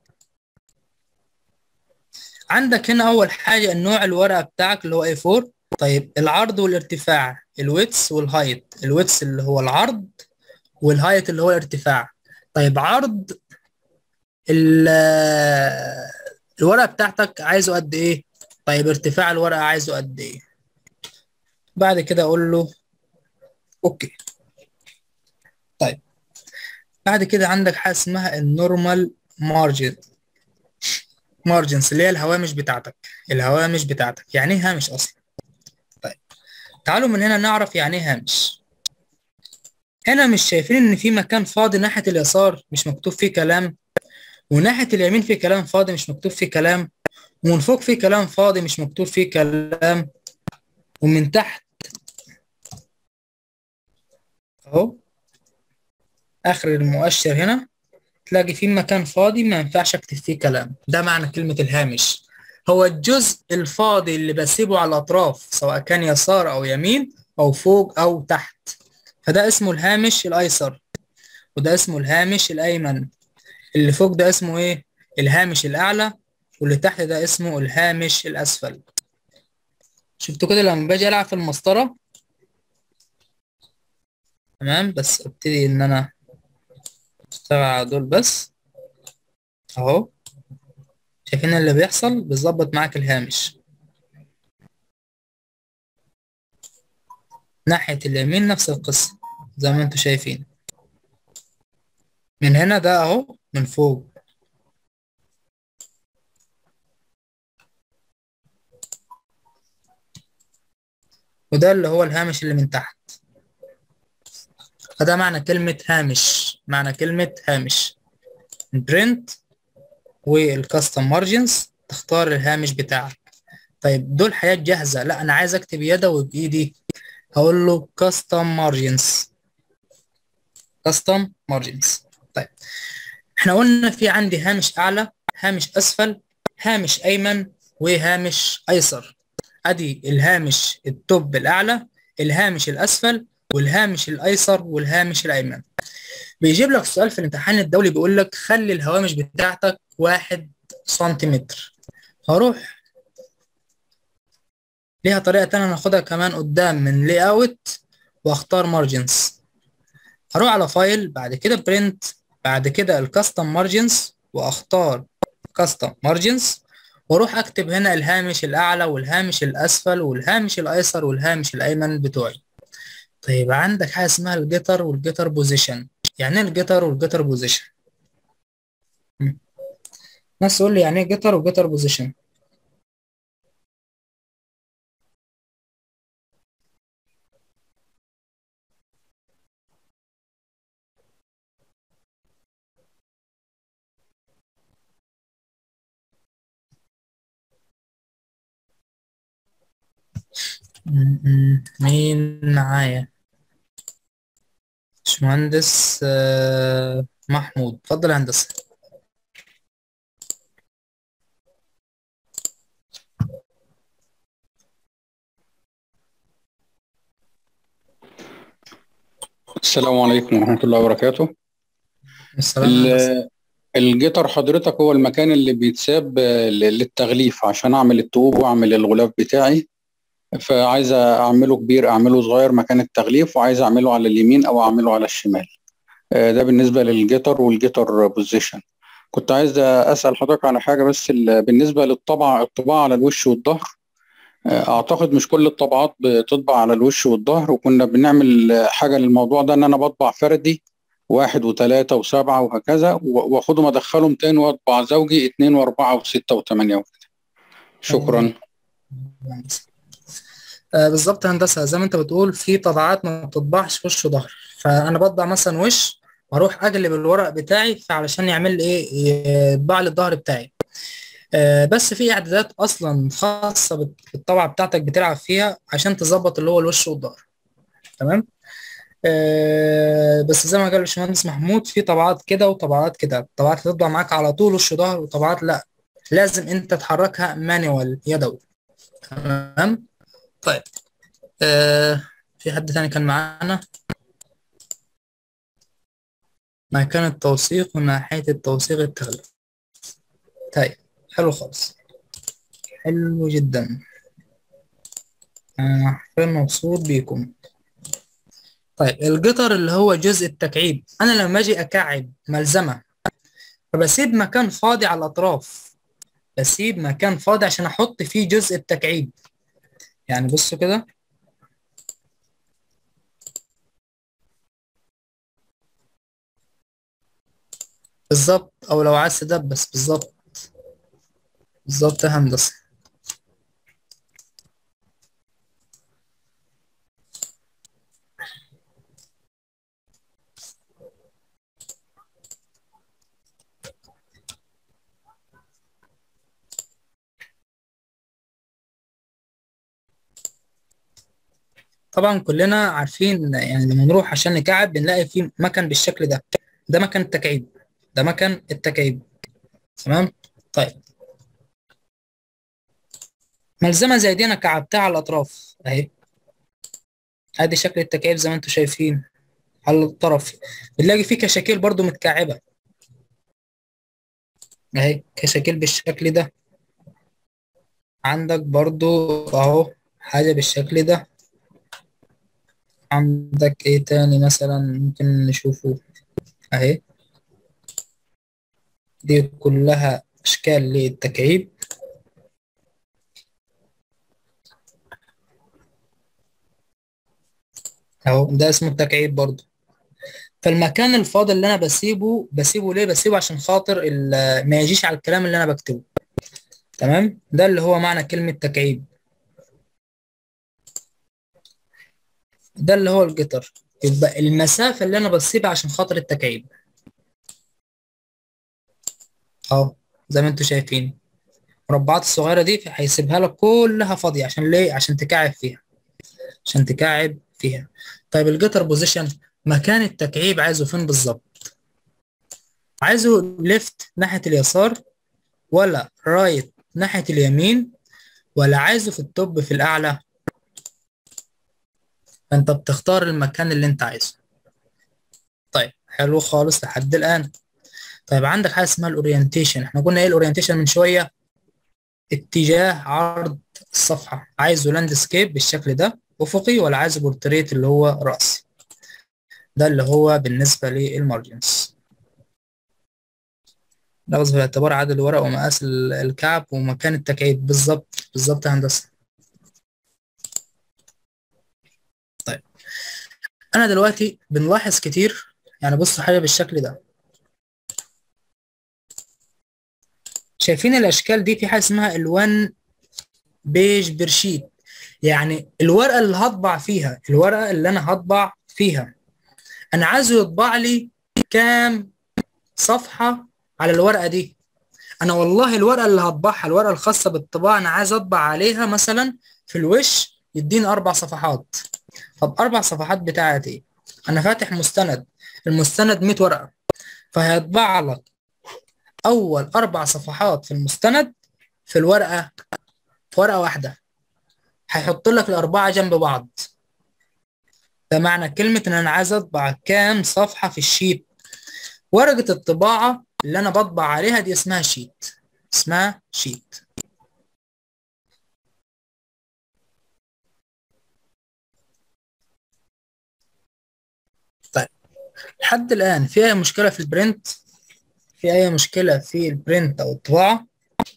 عندك هنا أول حاجة النوع الورقة بتاعك اللي هو A4 طيب العرض والارتفاع الويتس والهايت الويتس اللي هو العرض والهايت اللي هو الارتفاع طيب عرض ال- الورقة بتاعتك عايزه قد ايه طيب ارتفاع الورقة عايزه قد ايه بعد كده اقول له اوكي طيب بعد كده عندك حاجة اسمها النورمال مارجن مارجنز اللي هي الهوامش بتاعتك الهوامش بتاعتك يعني ايه هامش اصلا طيب تعالوا من هنا نعرف يعني ايه هامش هنا مش شايفين ان في مكان فاضي ناحية اليسار مش مكتوب فيه كلام وناحية اليمين في كلام فاضي مش مكتوب فيه كلام ومن فوق في كلام فاضي مش مكتوب فيه كلام ومن تحت اهو اخر المؤشر هنا تلاقي في مكان فاضي ما ينفعش اكتب فيه كلام ده معنى كلمة الهامش هو الجزء الفاضي اللي بسيبه على الاطراف سواء كان يسار او يمين او فوق او تحت فده اسمه الهامش الايسر وده اسمه الهامش الايمن اللي فوق ده اسمه ايه الهامش الاعلى واللي تحت ده اسمه الهامش الاسفل شفتوا كده لما باجي العب في المسطره تمام بس ابتدي ان انا اشتغل على دول بس اهو شايفين اللي بيحصل بيظبط معاك الهامش ناحية اليمين نفس القصة زي ما انتوا شايفين من هنا ده اهو من فوق وده اللي هو الهامش اللي من تحت فده معنى كلمة هامش معنى كلمة هامش البرنت والكاستم مارجنز تختار الهامش بتاعك طيب دول حاجات جاهزة لا أنا عايز أكتب يدوي بإيدي هقول له كاستم مارجنز كاستم مارجنز طيب احنا قلنا في عندي هامش أعلى هامش أسفل هامش أيمن وهامش أيسر أدي الهامش التوب الأعلى الهامش الأسفل والهامش الأيسر والهامش الأيمن بيجيب لك سؤال في الامتحان الدولي بيقول لك خلي الهوامش بتاعتك واحد سنتيمتر هروح ليها طريقة تانية ناخدها كمان قدام من لي اوت واختار مارجنز هروح على فايل بعد كده برنت بعد كده الكاستم مارجنز واختار كاستم مارجنز واروح اكتب هنا الهامش الاعلى والهامش الاسفل والهامش الايسر والهامش الايمن بتوعي طيب عندك حاجة اسمها الجيتر والجيتر بوزيشن يعني ايه الجيتر والجيتر بوزيشن ناس تقول لي يعني ايه جيتر وجيتر بوزيشن م- م- مين معايا باشمهندس آه، محمود اتفضل يا هندسة السلام عليكم ورحمة الله وبركاته السلام يا هندسة ال- الجيتر حضرتك هو المكان اللي بيتساب آه، ل- للتغليف عشان اعمل الطوب واعمل الغلاف بتاعي فعايز اعمله كبير اعمله صغير مكان التغليف وعايز اعمله على اليمين او اعمله على الشمال آه، ده بالنسبة للجيتر والجيتر بوزيشن كنت عايز اسأل حضرتك على حاجة بس ال- بالنسبة للطبعة الطباعة على الوش والظهر آه، اعتقد مش كل الطبعات بتطبع على الوش والظهر وكنا بنعمل آه، حاجة للموضوع ده ان انا بطبع فردي واحد وثلاثة وسبعة وهكذا و- واخدهم ادخلهم تاني واطبع زوجي اتنين واربعة وستة وثمانية وكده شكرا هندسة. آه، بالظبط هندسة زي ما انت بتقول في طبعات ما بتطبعش وش وظهر فانا بطبع مثلا وش واروح اقلب الورق بتاعي علشان يعمل لي ايه يطبع لي الظهر بتاعي آه، بس في اعدادات اصلا خاصة بال- بالطبعة بتاعتك بتلعب فيها عشان تظبط اللي هو الوش والظهر تمام آه، بس زي ما قال الباشمهندس محمود في طبعات كده وطبعات كده طبعات تطبع معاك على طول وش وظهر وطبعات لا لازم انت تحركها مانيوال يدوي تمام طيب آه في حد تاني كان معانا مكان التوثيق وناحية التوثيق التغليف طيب حلو خالص حلو جدا أنا حرفيا مبسوط بيكم طيب الجدر اللي هو جزء التكعيب أنا لما أجي أكعب ملزمة فبسيب مكان فاضي على الأطراف بسيب مكان فاضي عشان أحط فيه جزء التكعيب يعني بصوا كده بالظبط او لو عايز تدبس بالظبط بالظبط يا هندسة طبعا كلنا عارفين يعني لما نروح عشان نكعب بنلاقي في مكان بالشكل ده ده مكان التكعيب ده مكان التكعيب تمام طيب ملزمة زي دي انا كعبتها على الاطراف اهي ادي شكل التكعيب زي ما انتم شايفين على الطرف بنلاقي فيه كشاكيل برضو متكعبة اهي كشاكيل بالشكل ده عندك برضو اهو حاجة بالشكل ده عندك ايه تاني مثلا ممكن نشوفه اهي دي كلها اشكال للتكعيب اهو ده اسمه التكعيب برضو فالمكان الفاضي اللي انا بسيبه بسيبه ليه بسيبه عشان خاطر ال- ما يجيش على الكلام اللي انا بكتبه تمام ده اللي هو معنى كلمة تكعيب ده اللي هو الجتر يبقى المسافة اللي انا بسيبها عشان خاطر التكعيب اهو زي ما انتم شايفين المربعات الصغيرة دي هيسيبها لك كلها فاضية عشان ليه عشان تكعب فيها عشان تكعب فيها طيب الجتر بوزيشن مكان التكعيب عايزه فين بالظبط عايزه ليفت ناحية اليسار ولا رايت ناحية اليمين ولا عايزه في التوب في الأعلى فأنت بتختار المكان اللي أنت عايزه طيب حلو خالص لحد الآن طيب عندك حاجة اسمها الأورينتيشن احنا قلنا ايه الأورينتيشن من شوية اتجاه عرض الصفحة عايزه لاندسكيب بالشكل ده أفقي ولا عايزه بورتريت اللي هو رأسي ده اللي هو بالنسبة للمارجنز ناخذ في الاعتبار عدد الورق ومقاس ال- الكعب ومكان التكعيب بالظبط بالظبط يا هندسة طيب انا دلوقتي بنلاحظ كتير يعني بص حاجه بالشكل ده شايفين الاشكال دي في حاجه اسمها الوان بيج برشيت يعني الورقه اللي هطبع فيها الورقه اللي انا هطبع فيها انا عايزه يطبع لي كام صفحه على الورقه دي انا والله الورقه اللي هطبعها الورقه الخاصه بالطباعه انا عايز اطبع عليها مثلا في الوش يديني اربع صفحات طب اربع صفحات بتاعت ايه انا فاتح مستند المستند 100 ورقه فهيطبع لك اول اربع صفحات في المستند في الورقه في ورقه واحده هيحط لك الاربعه جنب بعض ده معنى كلمه ان انا عايز اطبع كام صفحه في الشيت ورقه الطباعه اللي انا بطبع عليها دي اسمها شيت اسمها شيت طيب لحد الآن في أي مشكلة في البرنت في أي مشكلة في البرنت أو الطباعة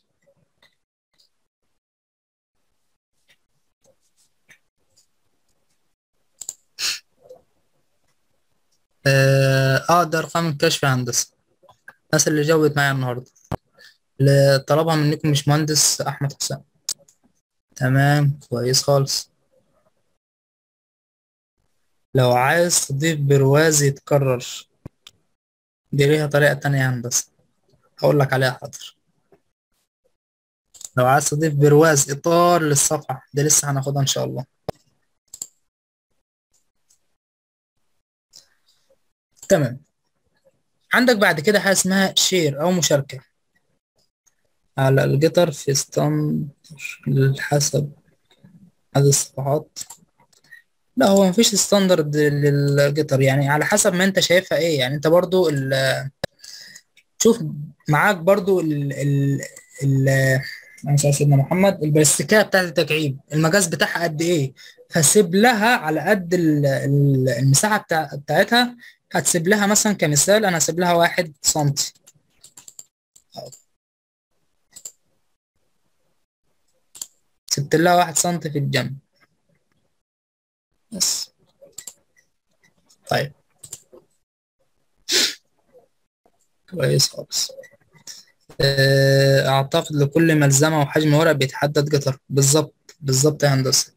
آه آه، ده أرقام الكشف يا هندسة الناس اللي جاوبت معايا النهاردة اللي طلبها منكم مش مهندس أحمد حسام تمام كويس خالص لو عايز تضيف برواز يتكرر دي ليها طريقة تانية يا هندسة هقول لك عليها حاضر لو عايز تضيف برواز إطار للصفحة دي لسه هناخدها إن شاء الله تمام عندك بعد كده حاجة اسمها شير أو مشاركة على الجيتر في ستاند حسب عدد الصفحات لا هو مفيش ستاندرد للجيتر يعني على حسب ما انت شايفها ايه يعني انت برضو ال شوف معاك برضو ال ال ال انا سيدنا محمد البلاستيكيه بتاعت التكعيب المقاس بتاعها قد ايه فسيب لها على قد ال- ال- المساحه بتاع بتاعتها هتسيب لها مثلا كمثال انا هسيب لها واحد سنتي سبت لها واحد سنتي في الجنب بس طيب كويس خالص آه، اعتقد لكل ملزمه وحجم ورق بيتحدد جتر بالظبط بالظبط يا هندسه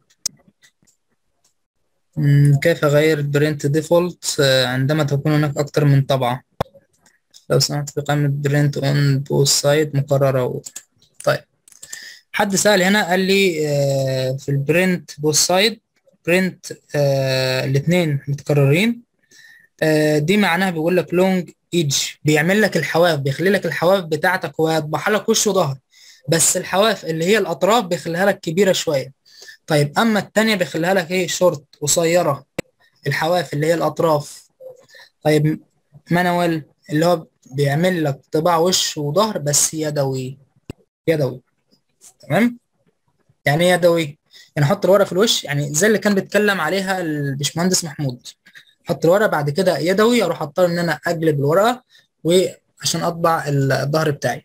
مم، كيف اغير البرنت ديفولت عندما تكون هناك اكتر من طبعه لو سمحت في قائمه برنت اون بوث سايد مكرره و... طيب حد سأل هنا قال لي آه، في البرنت بوث سايد برنت الاثنين متكررين آه، دي معناها بيقول لك لونج ايدج بيعمل لك الحواف بيخلي لك الحواف بتاعتك ويطبعها لك وش وظهر بس الحواف اللي هي الاطراف بيخليها لك كبيره شويه طيب اما التانية بيخليها لك ايه شورت قصيره الحواف اللي هي الاطراف طيب مانوال اللي هو بيعمل لك طباع وش وظهر بس يدوي يدوي تمام يعني ايه يدوي يعني احط الورقه في الوش يعني زي اللي كان بيتكلم عليها الباشمهندس محمود احط الورقه بعد كده يدوي اروح اضطر ان انا اقلب الورقه وعشان اطبع الظهر بتاعي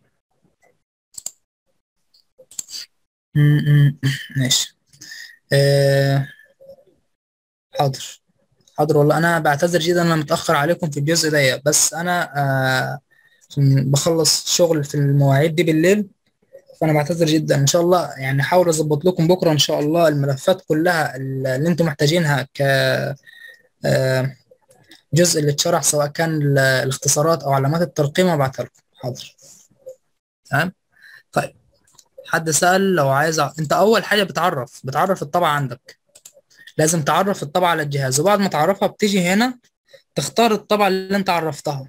م- م- ماشي آه، حاضر حاضر والله انا بعتذر جدا ان انا متاخر عليكم في الجزء ده بس انا آه، عشان بخلص شغل في المواعيد دي بالليل فانا بعتذر جدا ان شاء الله يعني احاول اظبط لكم بكره ان شاء الله الملفات كلها اللي انتم محتاجينها ك آه، جزء اللي اتشرح سواء كان ال- الاختصارات او علامات الترقيم ابعتها لكم حاضر تمام طيب حد سأل لو عايز أ... انت اول حاجه بتعرف بتعرف الطبعه عندك لازم تعرف الطبعه على الجهاز وبعد ما تعرفها بتيجي هنا تختار الطبعه اللي انت عرفتها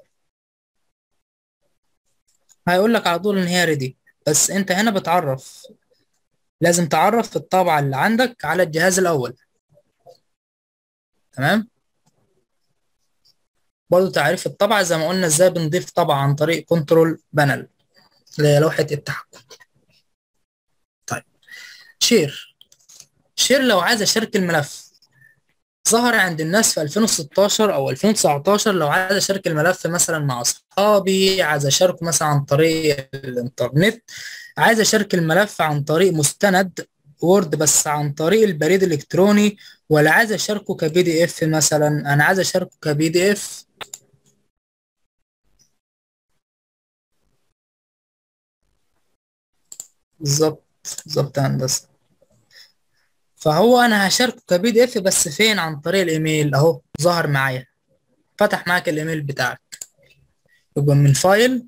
هيقول لك على طول ان هي ريدي بس انت هنا بتعرف لازم تعرف الطبعه اللي عندك على الجهاز الاول تمام برضو تعريف الطبعة زي ما قلنا ازاي بنضيف طبعة عن طريق كنترول بانل اللي هي لوحة التحكم طيب شير شير لو عايز اشارك الملف ظهر عند الناس في 2016 او 2019 لو عايز اشارك الملف مثلا مع اصحابي عايز اشاركه مثلا عن طريق الانترنت عايز اشارك الملف عن طريق مستند وورد بس عن طريق البريد الالكتروني ولا عايز اشاركه كبي دي اف مثلا انا عايز اشاركه كبي دي اف بالظبط بالظبط يا هندسه فهو انا هشاركه كبي دي اف بس فين عن طريق الايميل اهو ظهر معايا فتح معاك الايميل بتاعك يبقى من فايل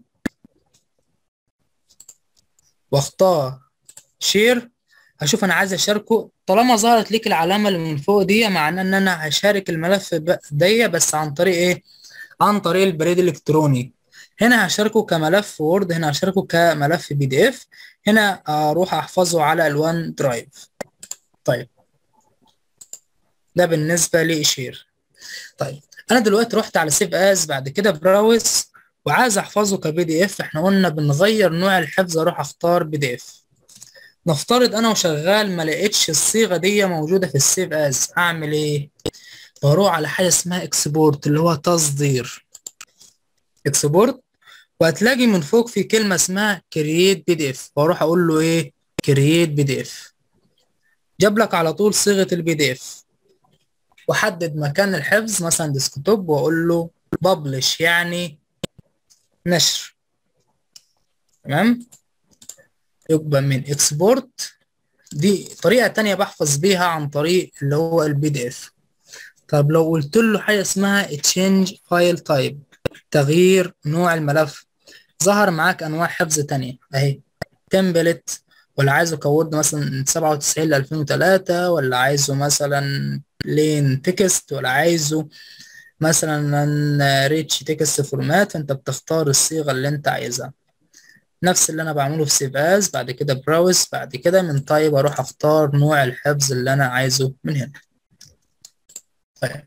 واختار شير هشوف انا عايز اشاركه طالما ظهرت ليك العلامه اللي من فوق دي معناه ان انا هشارك الملف دي بس عن طريق ايه عن طريق البريد الالكتروني هنا هشاركه كملف وورد هنا هشاركه كملف بي دي اف هنا اروح احفظه على الوان درايف طيب ده بالنسبه لشير طيب انا دلوقتي رحت على سيف از بعد كده براوز وعايز احفظه كبي دي اف احنا قلنا بنغير نوع الحفظ اروح اختار بي دي اف نفترض انا وشغال ما لقيتش الصيغه دي موجوده في السيف از اعمل ايه بروح على حاجه اسمها اكسبورت اللي هو تصدير اكسبورت وهتلاقي من فوق في كلمه اسمها كرييت بي دي اف واروح اقول له ايه كرييت بي دي اف جاب لك على طول صيغه البي دي اف وحدد مكان الحفظ مثلا ديسكتوب واقول له ببلش يعني نشر تمام يبقى من اكسبورت دي طريقة تانية بحفظ بيها عن طريق اللي هو البي دي اف طب لو قلت له حاجة اسمها change file type تغيير نوع الملف ظهر معاك انواع حفظ تانية اهي تمبلت ولا عايزه كورد مثلا 97 ل 2003 ولا عايزه مثلا لين تكست ولا عايزه مثلا ريتش تكست فورمات فانت بتختار الصيغة اللي انت عايزها نفس اللي انا بعمله في سيف از بعد كده براوز بعد كده من تايب اروح اختار نوع الحفظ اللي انا عايزه من هنا طيب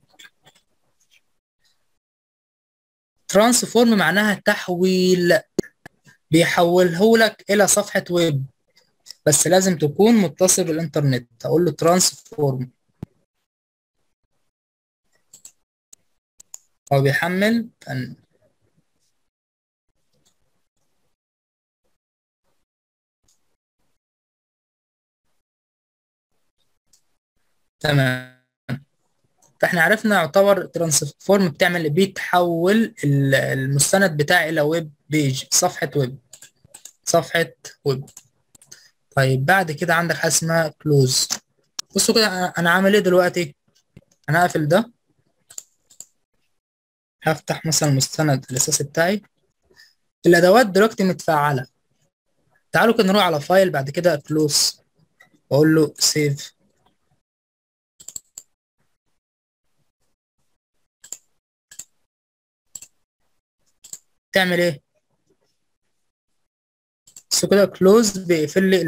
ترانسفورم معناها تحويل بيحوله لك الى صفحة ويب بس لازم تكون متصل بالانترنت اقول له ترانسفورم هو بيحمل تمام فاحنا عرفنا يعتبر ترانسفورم بتعمل بيتحول المستند بتاعي الى ويب بيج صفحة ويب صفحة ويب طيب بعد كده عندك حاجة اسمها كلوز بصوا كده انا عامل ايه دلوقتي انا هقفل ده هفتح مثلا المستند الاساسي بتاعي الادوات دلوقتي متفعلة تعالوا كده نروح على فايل بعد كده كلوز واقول له سيف تعمل ايه بس كده كلوز بيقفل لي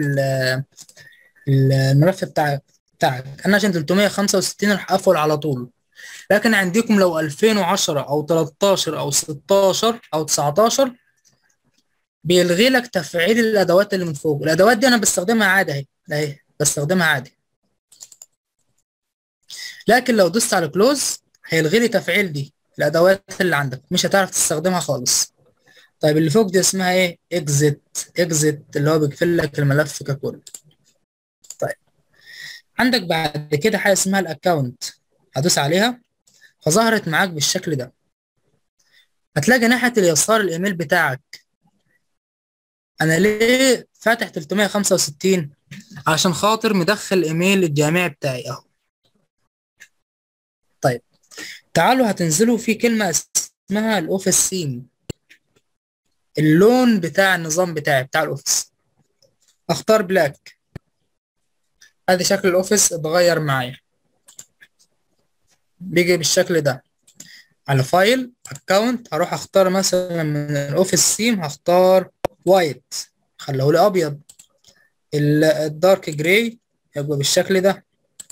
الملف بتاعك بتاعك انا عشان 365 راح اقفل على طول لكن عندكم لو 2010 او 13 او 16 او 19 بيلغي لك تفعيل الادوات اللي من فوق الادوات دي انا بستخدمها عادي اهي اهي بستخدمها عادي لكن لو دوست على كلوز هيلغي لي تفعيل دي الادوات اللي عندك مش هتعرف تستخدمها خالص طيب اللي فوق دي اسمها ايه اكزit اكزit اللي هو بيقفل لك الملف ككل طيب عندك بعد كده حاجه اسمها الاكونت هدوس عليها فظهرت معاك بالشكل ده هتلاقي ناحيه اليسار الايميل بتاعك انا ليه فاتح 365 عشان خاطر مدخل الايميل الجامعي بتاعي اهو طيب تعالوا هتنزلوا في كلمه اسمها الاوفيس سيم اللون بتاع النظام بتاعي بتاع الاوفيس اختار بلاك ادي شكل الاوفيس اتغير معايا بيجي بالشكل ده على فايل اكونت هروح اختار مثلا من الاوفيس سيم هختار وايت خليه لي ابيض الدارك جراي يبقى بالشكل ده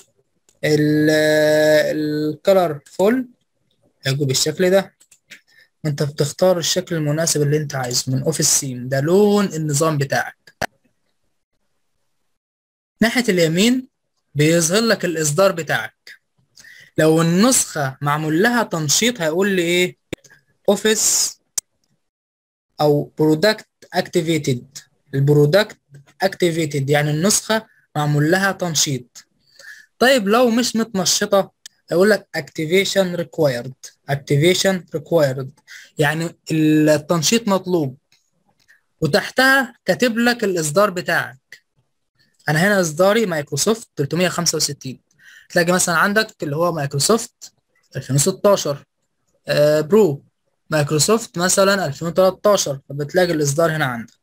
الكلر فول يبقى بالشكل ده انت بتختار الشكل المناسب اللي انت عايزه من اوفيس سيم ده لون النظام بتاعك ناحية اليمين بيظهر لك الاصدار بتاعك لو النسخة معمول لها تنشيط هيقول لي ايه اوفيس او برودكت اكتيفيتد البرودكت اكتيفيتد يعني النسخة معمول لها تنشيط طيب لو مش متنشطة يقول لك activation required activation required يعني التنشيط مطلوب وتحتها كاتب لك الإصدار بتاعك أنا هنا إصداري مايكروسوفت 365 تلاقي مثلا عندك اللي هو مايكروسوفت 2016 آه برو مايكروسوفت مثلا 2013 فبتلاقي الإصدار هنا عندك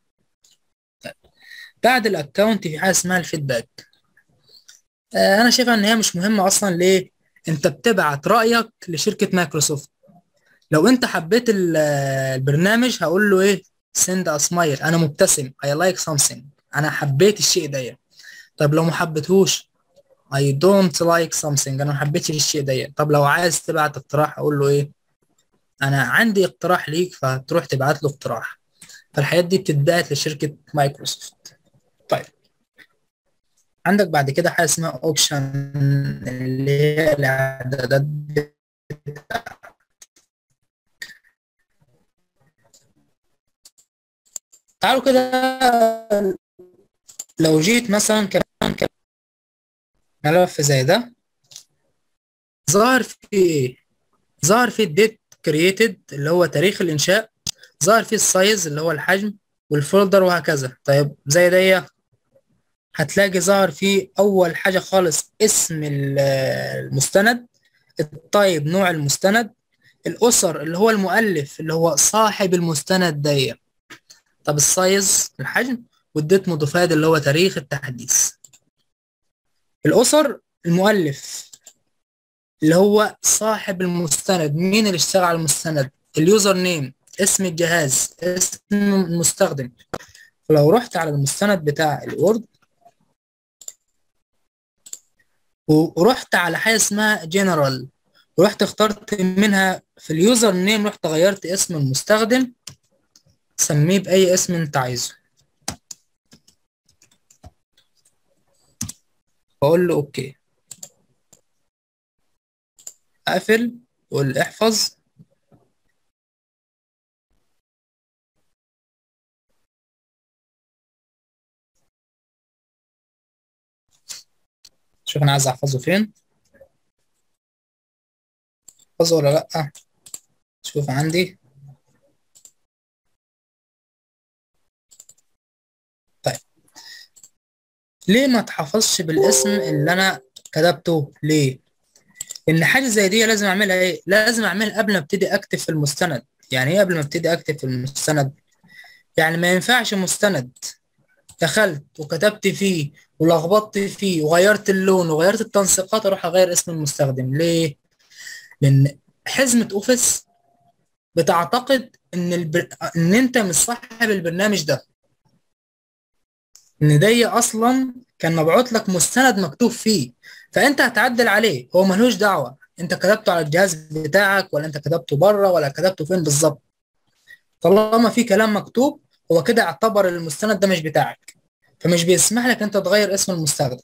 بعد الأكونت في حاجة اسمها الفيدباك آه أنا شايفها إن هي مش مهمة أصلا ليه؟ أنت بتبعت رأيك لشركة مايكروسوفت لو أنت حبيت البرنامج هقول له إيه؟ send a smile أنا مبتسم I like something أنا حبيت الشيء ده طب لو ما حبيتهوش I don't like something أنا ما حبيتش الشيء ده طب لو عايز تبعت اقتراح أقول له إيه؟ أنا عندي اقتراح ليك فتروح تبعت له اقتراح فالحاجات دي بتتبعت لشركة مايكروسوفت طيب عندك بعد كده حاجة اسمها اوبشن اللي هي الاعدادات تعالوا كده لو جيت مثلا كمان ملف زي ده ظاهر في ايه ظاهر في الديت كرييتد اللي هو تاريخ الانشاء ظاهر فيه السايز اللي هو الحجم والفولدر وهكذا طيب زي ده هتلاقي ظهر فيه اول حاجه خالص اسم المستند الطيب نوع المستند الاسر اللي هو المؤلف اللي هو صاحب المستند ده طب السايز الحجم والديت موديفايد اللي هو تاريخ التحديث الاسر المؤلف اللي هو صاحب المستند مين اللي اشتغل على المستند اليوزر نيم اسم الجهاز اسم المستخدم فلو رحت على المستند بتاع الوورد ورحت على حاجه اسمها جنرال ورحت اخترت منها في اليوزر نيم رحت غيرت اسم المستخدم سميه باي اسم انت عايزه اقول له اوكي اقفل واقول احفظ شوف انا عايز احفظه فين احفظه ولا لا شوف عندي طيب ليه ما تحفظش بالاسم اللي انا كتبته ليه ان حاجه زي دي لازم اعملها ايه لازم اعملها قبل ما ابتدي اكتب في المستند يعني ايه قبل ما ابتدي اكتب في المستند يعني ما ينفعش مستند دخلت وكتبت فيه ولخبطت فيه وغيرت اللون وغيرت التنسيقات اروح اغير اسم المستخدم ليه لان حزمه اوفيس بتعتقد ان البر... ان انت مش صاحب البرنامج ده ان دي اصلا كان مبعوت لك مستند مكتوب فيه فانت هتعدل عليه هو ملوش دعوه انت كتبته على الجهاز بتاعك ولا انت كتبته بره ولا كتبته فين بالظبط طالما في كلام مكتوب هو كده اعتبر المستند ده مش بتاعك فمش بيسمح لك انت تغير اسم المستخدم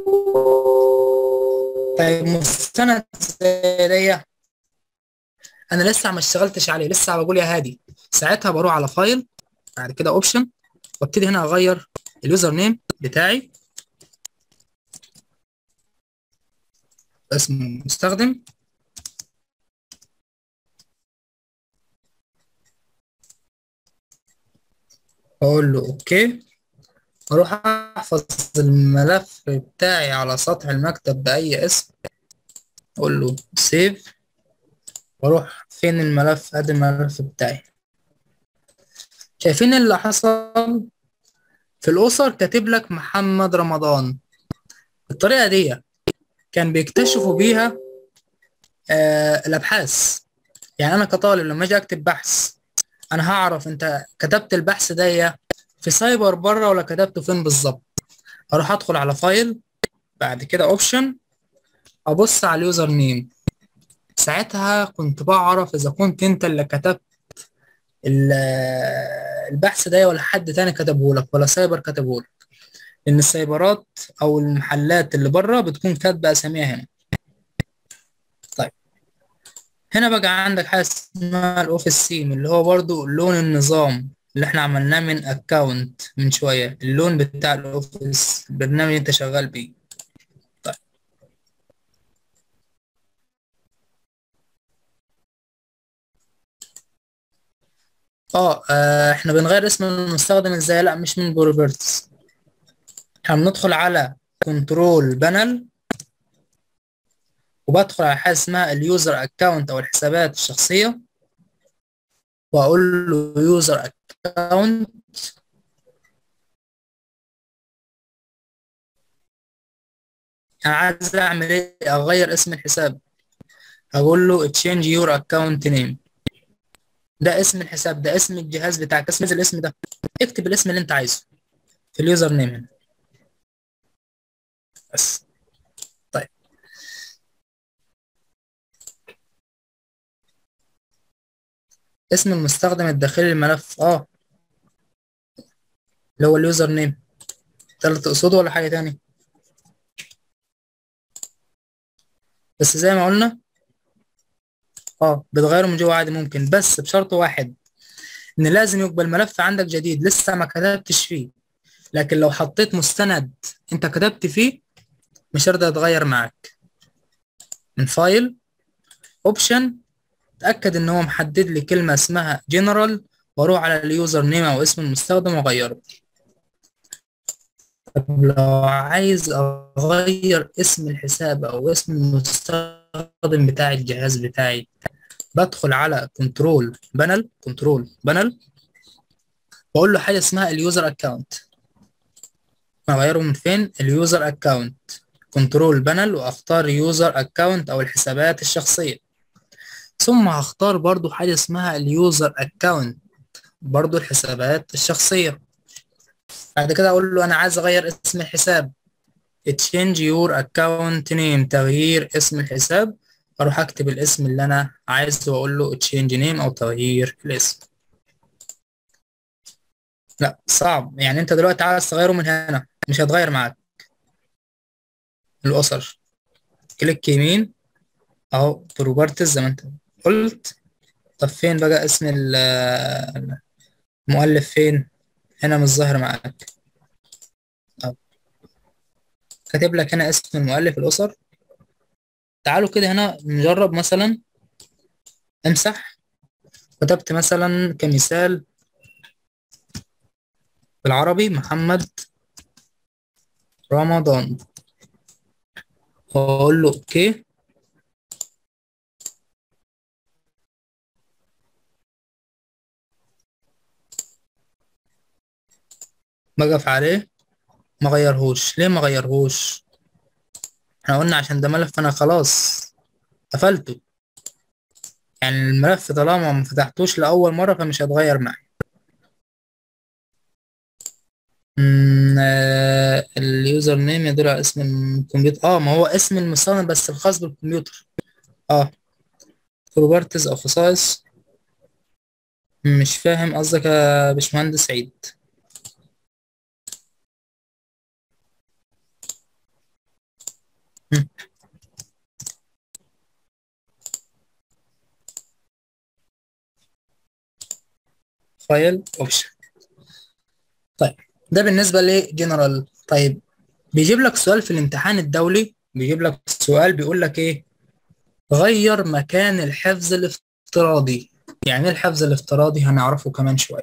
طيب مستند زي دي انا لسه ما اشتغلتش عليه لسه بقول يا هادي ساعتها بروح على فايل بعد كده اوبشن وابتدي هنا اغير اليوزر نيم بتاعي اسم المستخدم اقول له اوكي اروح احفظ الملف بتاعي على سطح المكتب باي اسم اقول له سيف واروح فين الملف ادي الملف بتاعي شايفين اللي حصل في الاسر كاتب لك محمد رمضان الطريقه دي كان بيكتشفوا بيها آه الابحاث يعني انا كطالب لما اجي اكتب بحث انا هعرف انت كتبت البحث ده في سايبر بره ولا كتبته فين بالظبط اروح ادخل على فايل بعد كده اوبشن ابص على اليوزر نيم ساعتها كنت بعرف اذا كنت انت اللي كتبت البحث ده ولا حد تاني كتبه لك ولا سايبر كتبه لك لان السايبرات او المحلات اللي بره بتكون كاتبه اساميها هنا طيب هنا بقى عندك حاجه اسمها الاوفيس سيم اللي هو برضو لون النظام اللي احنا عملناه من اكونت من شوية اللون بتاع الاوفيس البرنامج اللي انت شغال بيه طيب اه آه، احنا بنغير اسم المستخدم ازاي لا مش من بروبرتيز احنا بندخل على كنترول بانل وبدخل على حاجه اسمها اليوزر اكونت او الحسابات الشخصيه واقول له يوزر اكونت انا عايز اعمل ايه اغير اسم الحساب اقول له change your account name ده اسم الحساب ده اسم الجهاز بتاعك اسم الاسم ده اكتب الاسم اللي انت عايزه في اليوزر نيم هنا بس طيب اسم المستخدم الداخلي للملف اه اللي هو اليوزر نيم ده اللي تقصده ولا حاجة تاني بس زي ما قلنا اه بتغيره من جوه عادي ممكن بس بشرط واحد ان لازم يبقى الملف عندك جديد لسه ما كتبتش فيه لكن لو حطيت مستند انت كتبت فيه مش هيرضى يتغير معاك من فايل اوبشن اتاكد ان هو محدد لي كلمه اسمها جنرال واروح على اليوزر نيم او اسم المستخدم واغيره طب لو عايز اغير اسم الحساب او اسم المستخدم بتاع الجهاز بتاعي بدخل على كنترول بانل كنترول بانل واقول له حاجه اسمها اليوزر اكونت اغيره من فين اليوزر اكونت كنترول بانل واختار يوزر اكونت او الحسابات الشخصيه ثم هختار برضو حاجه اسمها اليوزر اكونت برضو الحسابات الشخصيه بعد كده اقول له انا عايز اغير اسم الحساب change your account name تغيير اسم الحساب اروح اكتب الاسم اللي انا عايزه واقول له change name او تغيير الاسم لا صعب يعني انت دلوقتي عايز تغيره من هنا مش هيتغير معاك الاسر كليك يمين اهو بروبرتيز زي ما انت قلت طب فين بقى اسم المؤلف فين هنا مش ظاهر معاك أهو. كاتب لك هنا اسم المؤلف الاسر تعالوا كده هنا نجرب مثلا امسح كتبت مثلا كمثال بالعربي محمد رمضان واقول له اوكي بقف عليه ما غيرهوش ليه ما غيرهوش احنا قلنا عشان ده ملف انا خلاص قفلته يعني الملف طالما ما فتحتوش لأول مرة فمش هيتغير معي اليوزر نيم يدل على اسم الكمبيوتر اه ما هو اسم المستخدم بس الخاص بالكمبيوتر اه بروبرتيز او خصائص مش فاهم قصدك يا باشمهندس سعيد فايل اوبشن طيب ده بالنسبة لجنرال طيب بيجيب لك سؤال في الامتحان الدولي بيجيب لك سؤال بيقول لك ايه غير مكان الحفظ الافتراضي يعني ايه الحفظ الافتراضي هنعرفه كمان شوية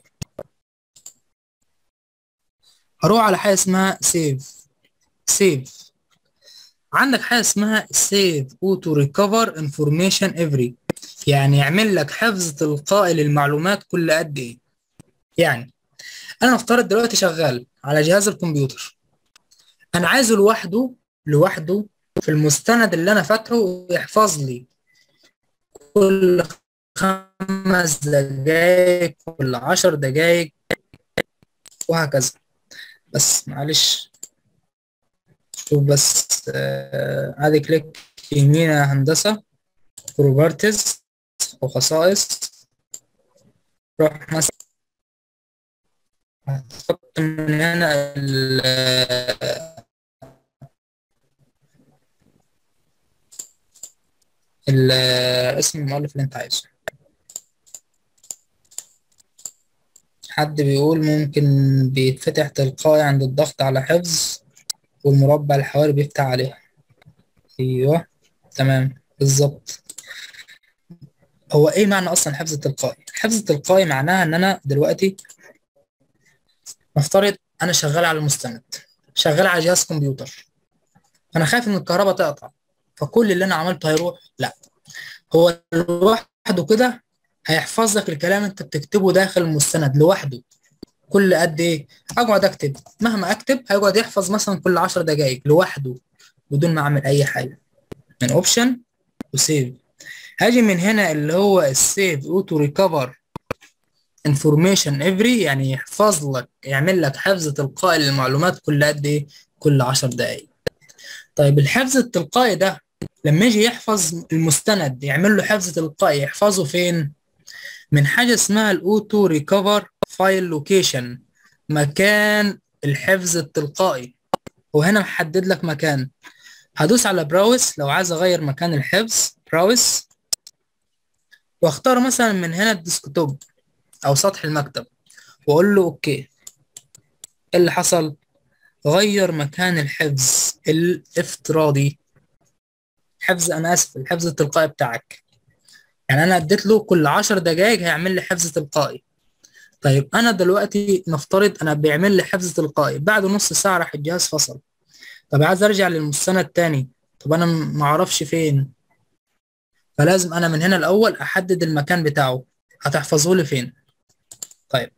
هروح على حاجة اسمها سيف سيف عندك حاجة اسمها سيف اوتو ريكفر انفورميشن افري يعني يعمل لك حفظ تلقائي للمعلومات كل قد ايه يعني انا نفترض دلوقتي شغال على جهاز الكمبيوتر انا عايزه لوحده لوحده في المستند اللي انا فاتحه يحفظ لي كل خمس دقايق كل عشر دقايق وهكذا بس معلش شوف بس آه عادي كليك يمين يا هندسة بروبرتيز وخصائص روح مثلا هتحط من هنا ال ال اسم المؤلف اللي انت عايزه حد بيقول ممكن بيتفتح تلقائي عند الضغط على حفظ والمربع الحواري بيفتح عليها ايوه تمام بالظبط هو ايه معنى اصلا الحفظ التلقائي الحفظ التلقائي معناها ان انا دلوقتي نفترض انا شغال على المستند شغال على جهاز كمبيوتر انا خايف ان الكهرباء تقطع فكل اللي انا عملته هيروح لا هو لوحده كده هيحفظ لك الكلام انت بتكتبه داخل المستند لوحده كل قد ايه اقعد اكتب مهما اكتب هيقعد يحفظ مثلا كل 10 دقائق لوحده بدون ما اعمل اي حاجه من اوبشن وسيف هاجي من هنا اللي هو السيف اوتو ريكفر انفورميشن افري يعني يحفظ لك يعمل لك حفظ تلقائي للمعلومات كل قد ايه كل 10 دقائق طيب الحفظ التلقائي ده لما يجي يحفظ المستند يعمل له حفظ تلقائي يحفظه فين من حاجه اسمها الاوتو ريكفر فايل لوكيشن مكان الحفظ التلقائي وهنا محدد لك مكان هدوس على براوس لو عايز اغير مكان الحفظ براوس واختار مثلا من هنا الديسكتوب او سطح المكتب واقول له اوكي ايه اللي حصل غير مكان الحفظ الافتراضي حفظ انا اسف الحفظ التلقائي بتاعك يعني انا اديت له كل 10 دقائق هيعمل لي حفظ تلقائي طيب انا دلوقتي نفترض انا بيعمل لي حفظ تلقائي بعد نص ساعه راح الجهاز فصل طب عايز ارجع للمستند تاني طب انا ما اعرفش فين فلازم انا من هنا الاول احدد المكان بتاعه هتحفظه لي فين طيب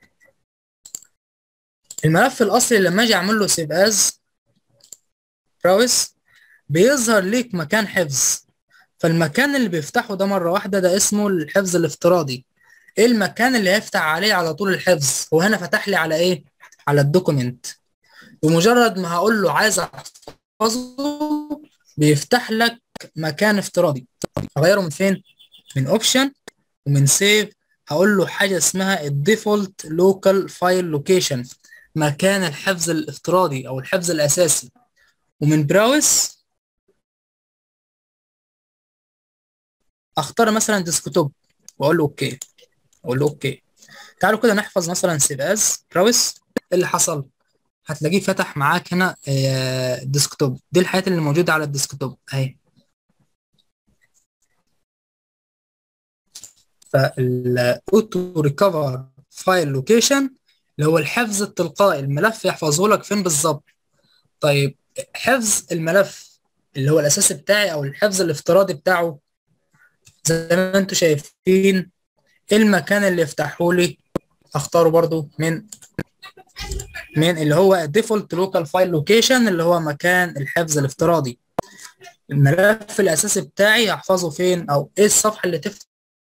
الملف الاصلي لما اجي اعمل له سيف از براوس بيظهر ليك مكان حفظ فالمكان اللي بيفتحه ده مره واحده ده اسمه الحفظ الافتراضي ايه المكان اللي هيفتح عليه على طول الحفظ وهنا فتح لي على ايه على الدوكيمنت بمجرد ما هقول له عايز احفظه بيفتح لك مكان افتراضي اغيره من فين من اوبشن ومن سيف هقول له حاجه اسمها الديفولت لوكال فايل لوكيشن مكان الحفظ الافتراضي او الحفظ الاساسي ومن براوس اختار مثلا ديسكتوب واقول له اوكي اقول له اوكي تعالوا كده نحفظ مثلا سيف از براوس اللي حصل هتلاقيه فتح معاك هنا ديسكتوب دي الحاجات اللي موجوده على الديسكتوب اهي فالاوتو ريكفر فايل لوكيشن اللي هو الحفظ التلقائي الملف يحفظه لك فين بالظبط طيب حفظ الملف اللي هو الاساسي بتاعي او الحفظ الافتراضي بتاعه زي ما انتم شايفين المكان اللي يفتحه لي اختاره برضو من من اللي هو default local file location اللي هو مكان الحفظ الافتراضي الملف الاساسي بتاعي هحفظه فين او ايه الصفحه اللي تفتح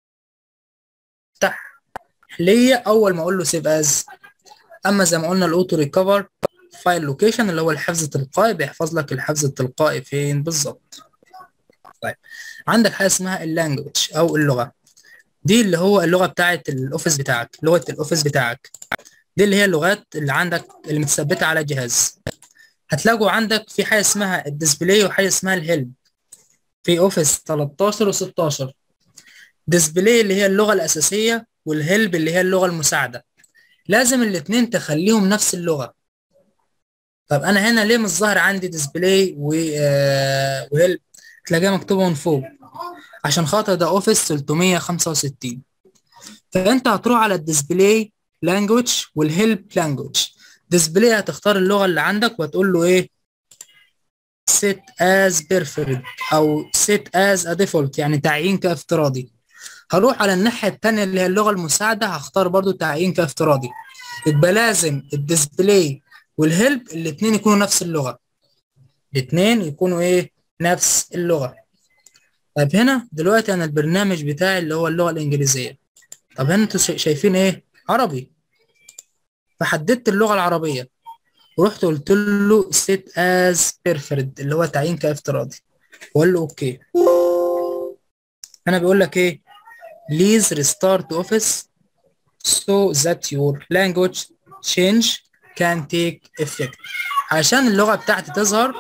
ليا اول ما اقول له سيف از اما زي ما قلنا الاوتو ريكفر فايل لوكيشن اللي هو الحفظ التلقائي بيحفظ لك الحفظ التلقائي فين بالظبط طيب عندك حاجه اسمها اللانجوج او اللغه دي اللي هو اللغه بتاعه الاوفيس بتاعك لغه الاوفيس بتاعك دي اللي هي اللغات اللي عندك اللي متثبته على الجهاز هتلاقوا عندك في حاجه اسمها الديسبلاي وحاجه اسمها الهيلب في اوفيس 13 و16 ديسبلاي اللي هي اللغه الاساسيه والهيلب اللي هي اللغه المساعده لازم الاثنين تخليهم نفس اللغه طب انا هنا ليه مش ظاهر عندي ديسبلاي وهيلب تلاقيها مكتوبه من فوق عشان خاطر ده اوفيس 365 فانت هتروح على الديسبلاي لانجوج والهيلب لانجوج ديسبلاي هتختار اللغه اللي عندك وتقول له ايه set as preferred او set as a default يعني تعيين كافتراضي هروح على الناحيه الثانيه اللي هي اللغه المساعده هختار برضو تعيين كافتراضي يبقى لازم الديسبلاي والهيلب الاثنين يكونوا نفس اللغه الاثنين يكونوا ايه نفس اللغه طيب هنا دلوقتي انا البرنامج بتاعي اللي هو اللغه الانجليزيه طب هنا انتوا شايفين ايه عربي فحددت اللغه العربيه ورحت قلت له set as preferred اللي هو تعيين كافتراضي واقول له اوكي انا بيقول لك ايه please restart office so that your language change can take effect عشان اللغه بتاعتي تظهر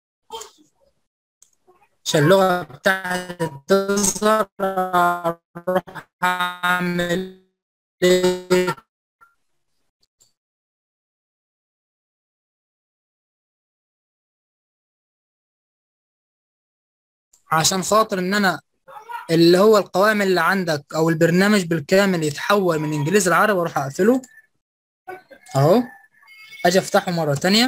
عشان اللغه بتاعتي تظهر اروح اعمل ايه عشان خاطر ان انا اللي هو القوائم اللي عندك او البرنامج بالكامل يتحول من انجليزي لعربي واروح اقفله اهو اجي افتحه مرة تانية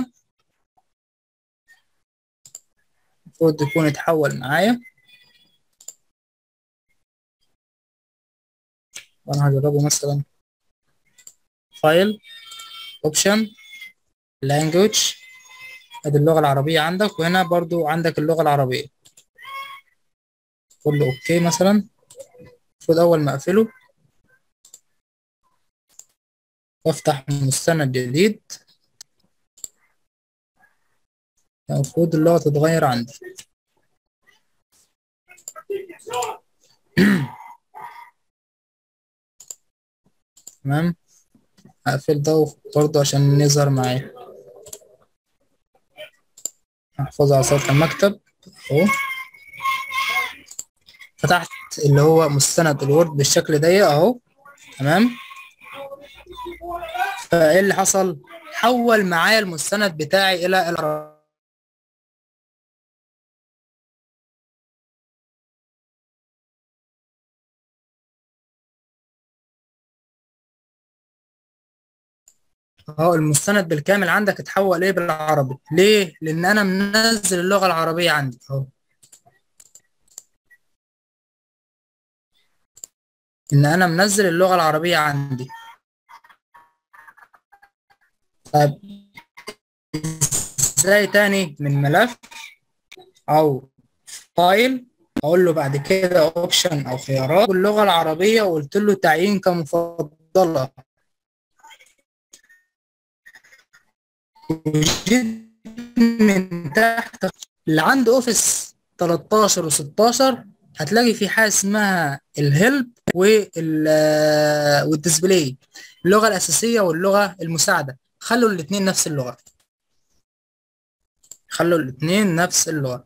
المفروض يكون اتحول معايا وانا هجربه مثلا فايل اوبشن لانجوج ادي اللغة العربية عندك وهنا برضو عندك اللغة العربية قول له اوكي مثلا المفروض اول ما اقفله وافتح مستند جديد المفروض اللغة تتغير عندي تمام هقفل ده برضه عشان يظهر معايا هحفظه على سطح المكتب اهو فتحت اللي هو مستند الوورد بالشكل ده اهو تمام فايه اللي حصل حول معايا المستند بتاعي الى العربي اهو المستند بالكامل عندك اتحول ايه بالعربي ليه لان انا منزل اللغه العربيه عندي اهو ان انا منزل اللغه العربيه عندي طيب ازاي تاني من ملف او فايل اقول له بعد كده اوبشن او خيارات باللغه العربيه وقلت له تعيين كمفضله وجيت من تحت اللي عنده اوفيس 13 و16 هتلاقي في حاجه اسمها الهيلب وال والديسبلاي اللغه الاساسيه واللغه المساعده خلوا الاثنين نفس اللغه خلوا الاثنين نفس اللغه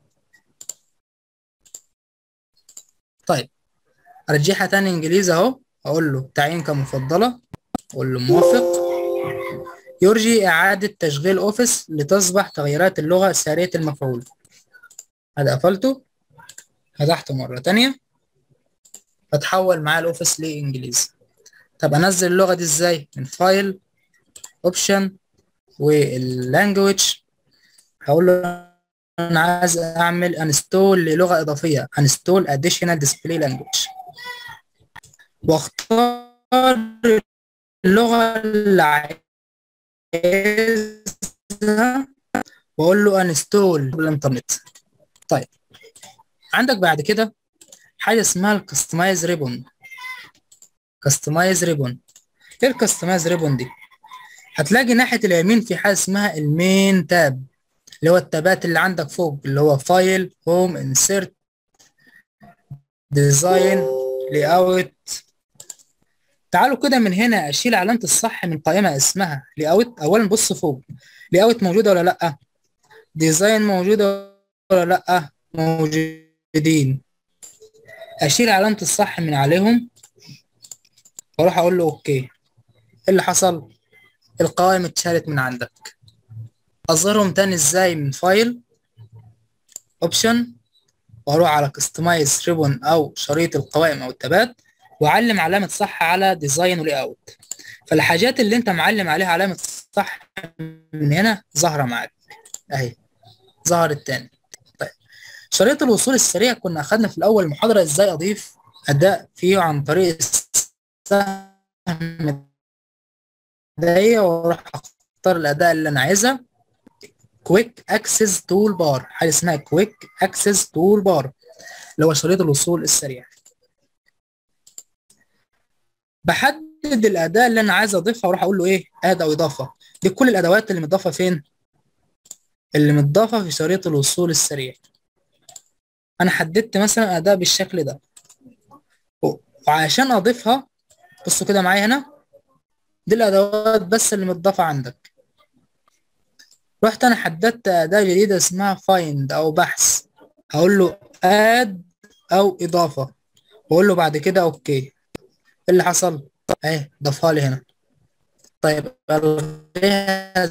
طيب ارجعها تاني انجليزي اهو اقول له تعيين كمفضله اقول له موافق يرجي إعادة تشغيل أوفيس لتصبح تغييرات اللغة سارية المفعول هذا قفلته فتحته مرة تانية فتحول معاه الأوفيس لإنجليزي طب أنزل اللغة دي إزاي؟ من فايل أوبشن واللانجوج هقول له أنا عايز أعمل انستول للغة إضافية انستول additional display language واختار اللغة اللي عايزها واقول له انستول بالانترنت طيب عندك بعد كده حاجه اسمها الكستمايز ريبون كستمايز ريبون ايه الكستمايز ريبون دي هتلاقي ناحيه اليمين في حاجه اسمها المين تاب اللي هو التابات اللي عندك فوق اللي هو فايل هوم انسيرت ديزاين لاي اوت تعالوا كده من هنا اشيل علامه الصح من قائمه اسمها لي اوت اولا بص فوق لي اوت موجوده ولا لا ديزاين موجوده ولا لا موجودين اشيل علامه الصح من عليهم واروح اقول له اوكي ايه اللي حصل القوائم اتشالت من عندك اظهرهم تاني ازاي من فايل اوبشن واروح على كستمايز ريبون او شريط القوائم او التابات واعلم علامه صح على ديزاين ولاي اوت فالحاجات اللي انت معلم عليها علامه صح من هنا ظاهره معاك اهي ظهرت تاني طيب شريط الوصول السريع كنا اخدنا في الاول محاضره ازاي اضيف اداء فيه عن طريق السهم ده واروح اختار الاداء اللي انا عايزها كويك اكسس تول بار حاجه اسمها كويك اكسس تول بار اللي هو شريط الوصول السريع بحدد الاداه اللي انا عايز اضيفها واروح اقول له ايه اد او اضافه دي كل الادوات اللي متضافه فين اللي متضافه في شريط الوصول السريع انا حددت مثلا اداه بالشكل ده وعشان اضيفها بصوا كده معايا هنا دي الادوات بس اللي متضافه عندك رحت انا حددت اداه جديده اسمها فايند او بحث هقول له اد او اضافه واقول له بعد كده اوكي ايه اللي حصل اهي ضافها لي هنا طيب الغيها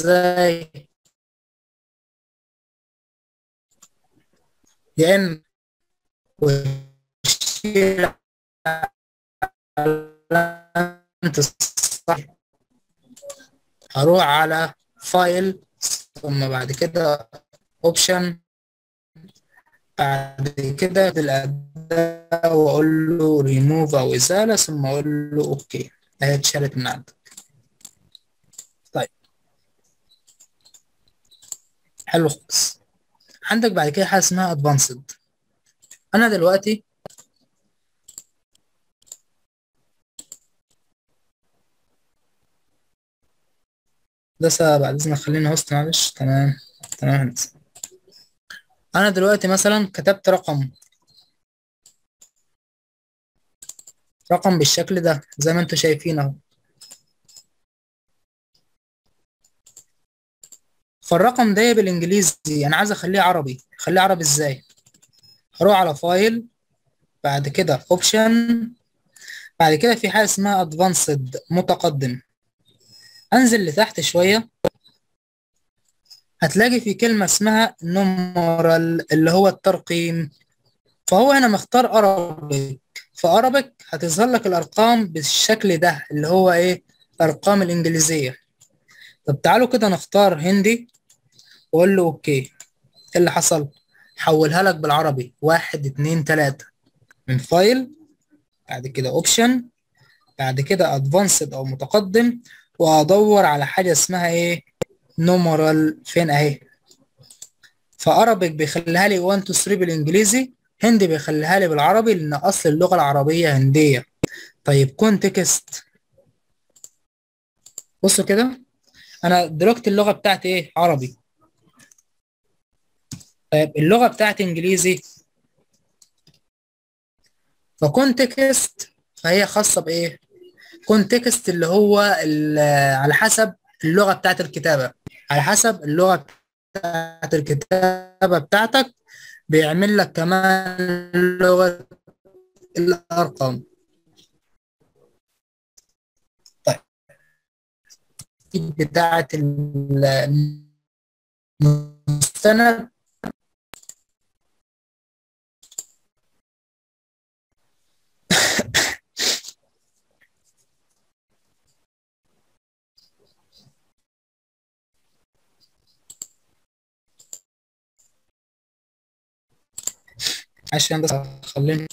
ازاي يا اما واشيل علامة الصح هروح على فايل ثم بعد كده اوبشن بعد كده الأداة وأقول له ريموف أو إزالة ثم أقول له أوكي هي اتشالت من عندك طيب حلو خالص عندك بعد كده حاجة اسمها أدفانسد أنا دلوقتي ده بعد إذنك خليني هوست معلش تمام تمام هندسة أنا دلوقتي مثلا كتبت رقم رقم بالشكل ده زي ما انتوا شايفين اهو فالرقم ده بالانجليزي انا عايز اخليه عربي اخليه عربي ازاي هروح على فايل بعد كده اوبشن بعد كده في حاجه اسمها ادفانسد متقدم انزل لتحت شويه هتلاقي في كلمه اسمها نومرال اللي هو الترقيم فهو هنا مختار ارابيك فارابيك هتظهر لك الارقام بالشكل ده اللي هو ايه الارقام الانجليزيه طب تعالوا كده نختار هندي واقول له اوكي ايه اللي حصل حولها لك بالعربي واحد اتنين تلاتة من فايل بعد كده اوبشن بعد كده ادفانسد او متقدم وادور على حاجه اسمها ايه نومرال فين اهي فارابيك بيخليها لي 1 2 3 بالانجليزي هندي بيخليها لي بالعربي لان اصل اللغه العربيه هنديه طيب كونتكست بصوا كده انا دلوقتي اللغه بتاعتي ايه عربي طيب اللغه بتاعتي انجليزي فكونتكست فهي خاصه بايه كونتكست اللي هو على حسب اللغه بتاعت الكتابه على حسب اللغه بتاعت الكتابه بتاعتك بيعمل لك كمان لغه الارقام طيب بتاعت المستند عشان بس خليني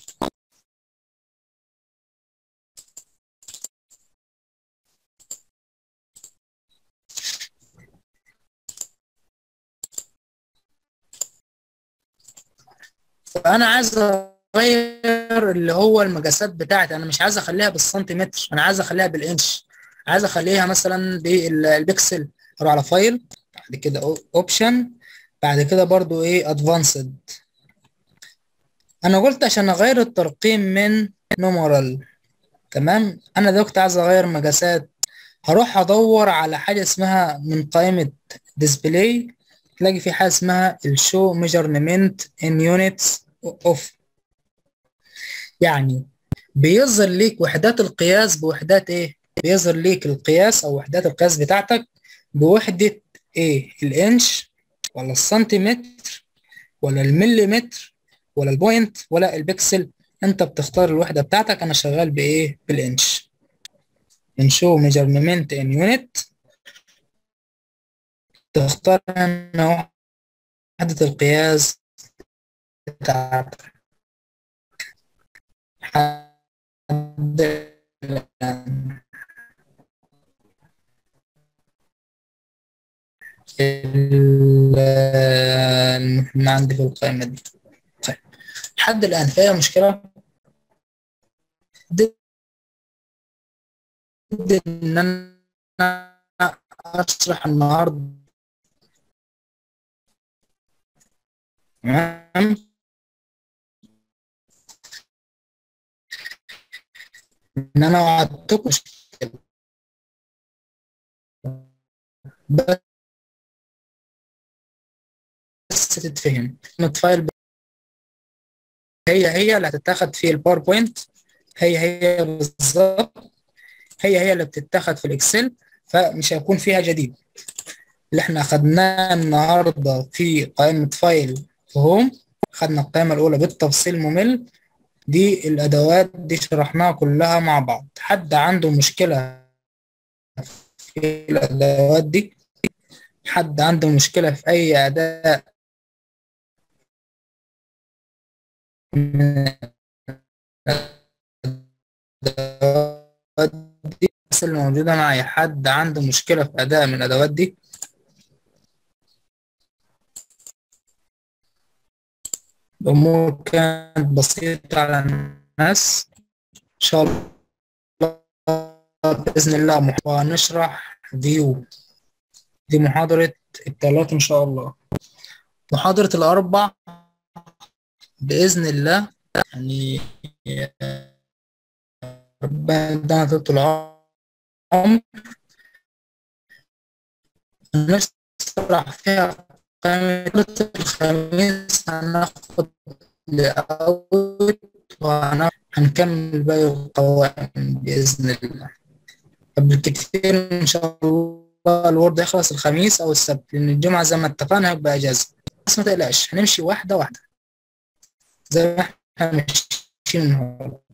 فانا عايز اغير اللي هو المقاسات بتاعتي انا مش عايز اخليها بالسنتيمتر انا عايز اخليها بالانش عايز اخليها مثلا بالبكسل اروح على فايل بعد كده اوبشن بعد كده برضو ايه ادفانسد انا قلت عشان اغير الترقيم من نومرال تمام انا دلوقتي عايز اغير مقاسات هروح ادور على حاجه اسمها من قائمه ديسبلاي تلاقي في حاجه اسمها الشو ميجرمنت ان يونتس اوف يعني بيظهر ليك وحدات القياس بوحدات ايه بيظهر ليك القياس او وحدات القياس بتاعتك بوحده ايه الانش ولا السنتيمتر ولا المليمتر ولا البوينت ولا البكسل انت بتختار الوحده بتاعتك انا شغال بايه بالانش نشو ميجرمنت ان يونت تختار هنا وحده القياس بتاعتك المهم عندي في القائمة دي طيب لحد الآن فيها مشكلة ضد إن أنا أشرح النهاردة تمام إن أنا وعدتكم مشكلة بس تتفهم كلمة فايل هي هي اللي هتتاخد في الباوربوينت هي هي بالظبط هي هي اللي بتتاخد في الاكسل فمش هيكون فيها جديد اللي احنا اخدناه النهارده في قائمة فايل في هوم خدنا القائمة الأولى بالتفصيل ممل دي الأدوات دي شرحناها كلها مع بعض حد عنده مشكلة في الأدوات دي حد عنده مشكلة في أي أداة من الأدوات دي بس اللي موجودة معايا حد عنده مشكلة في أداة من الأدوات دي الأمور كانت بسيطة على الناس إن شاء الله بإذن الله محتوى نشرح فيو دي محاضرة الثلاث إن شاء الله محاضرة الأربع بإذن الله يعني ربنا يدينا طول العمر نشرح فيها قائمة الخميس هناخد لأول وهنكمل باقي القوائم بإذن الله قبل كتير إن شاء الله الورد يخلص الخميس أو السبت لأن الجمعة زي ما اتفقنا هيبقى إجازة بس ما تقلقش هنمشي واحدة واحدة زي ما احنا ماشيين النهاردة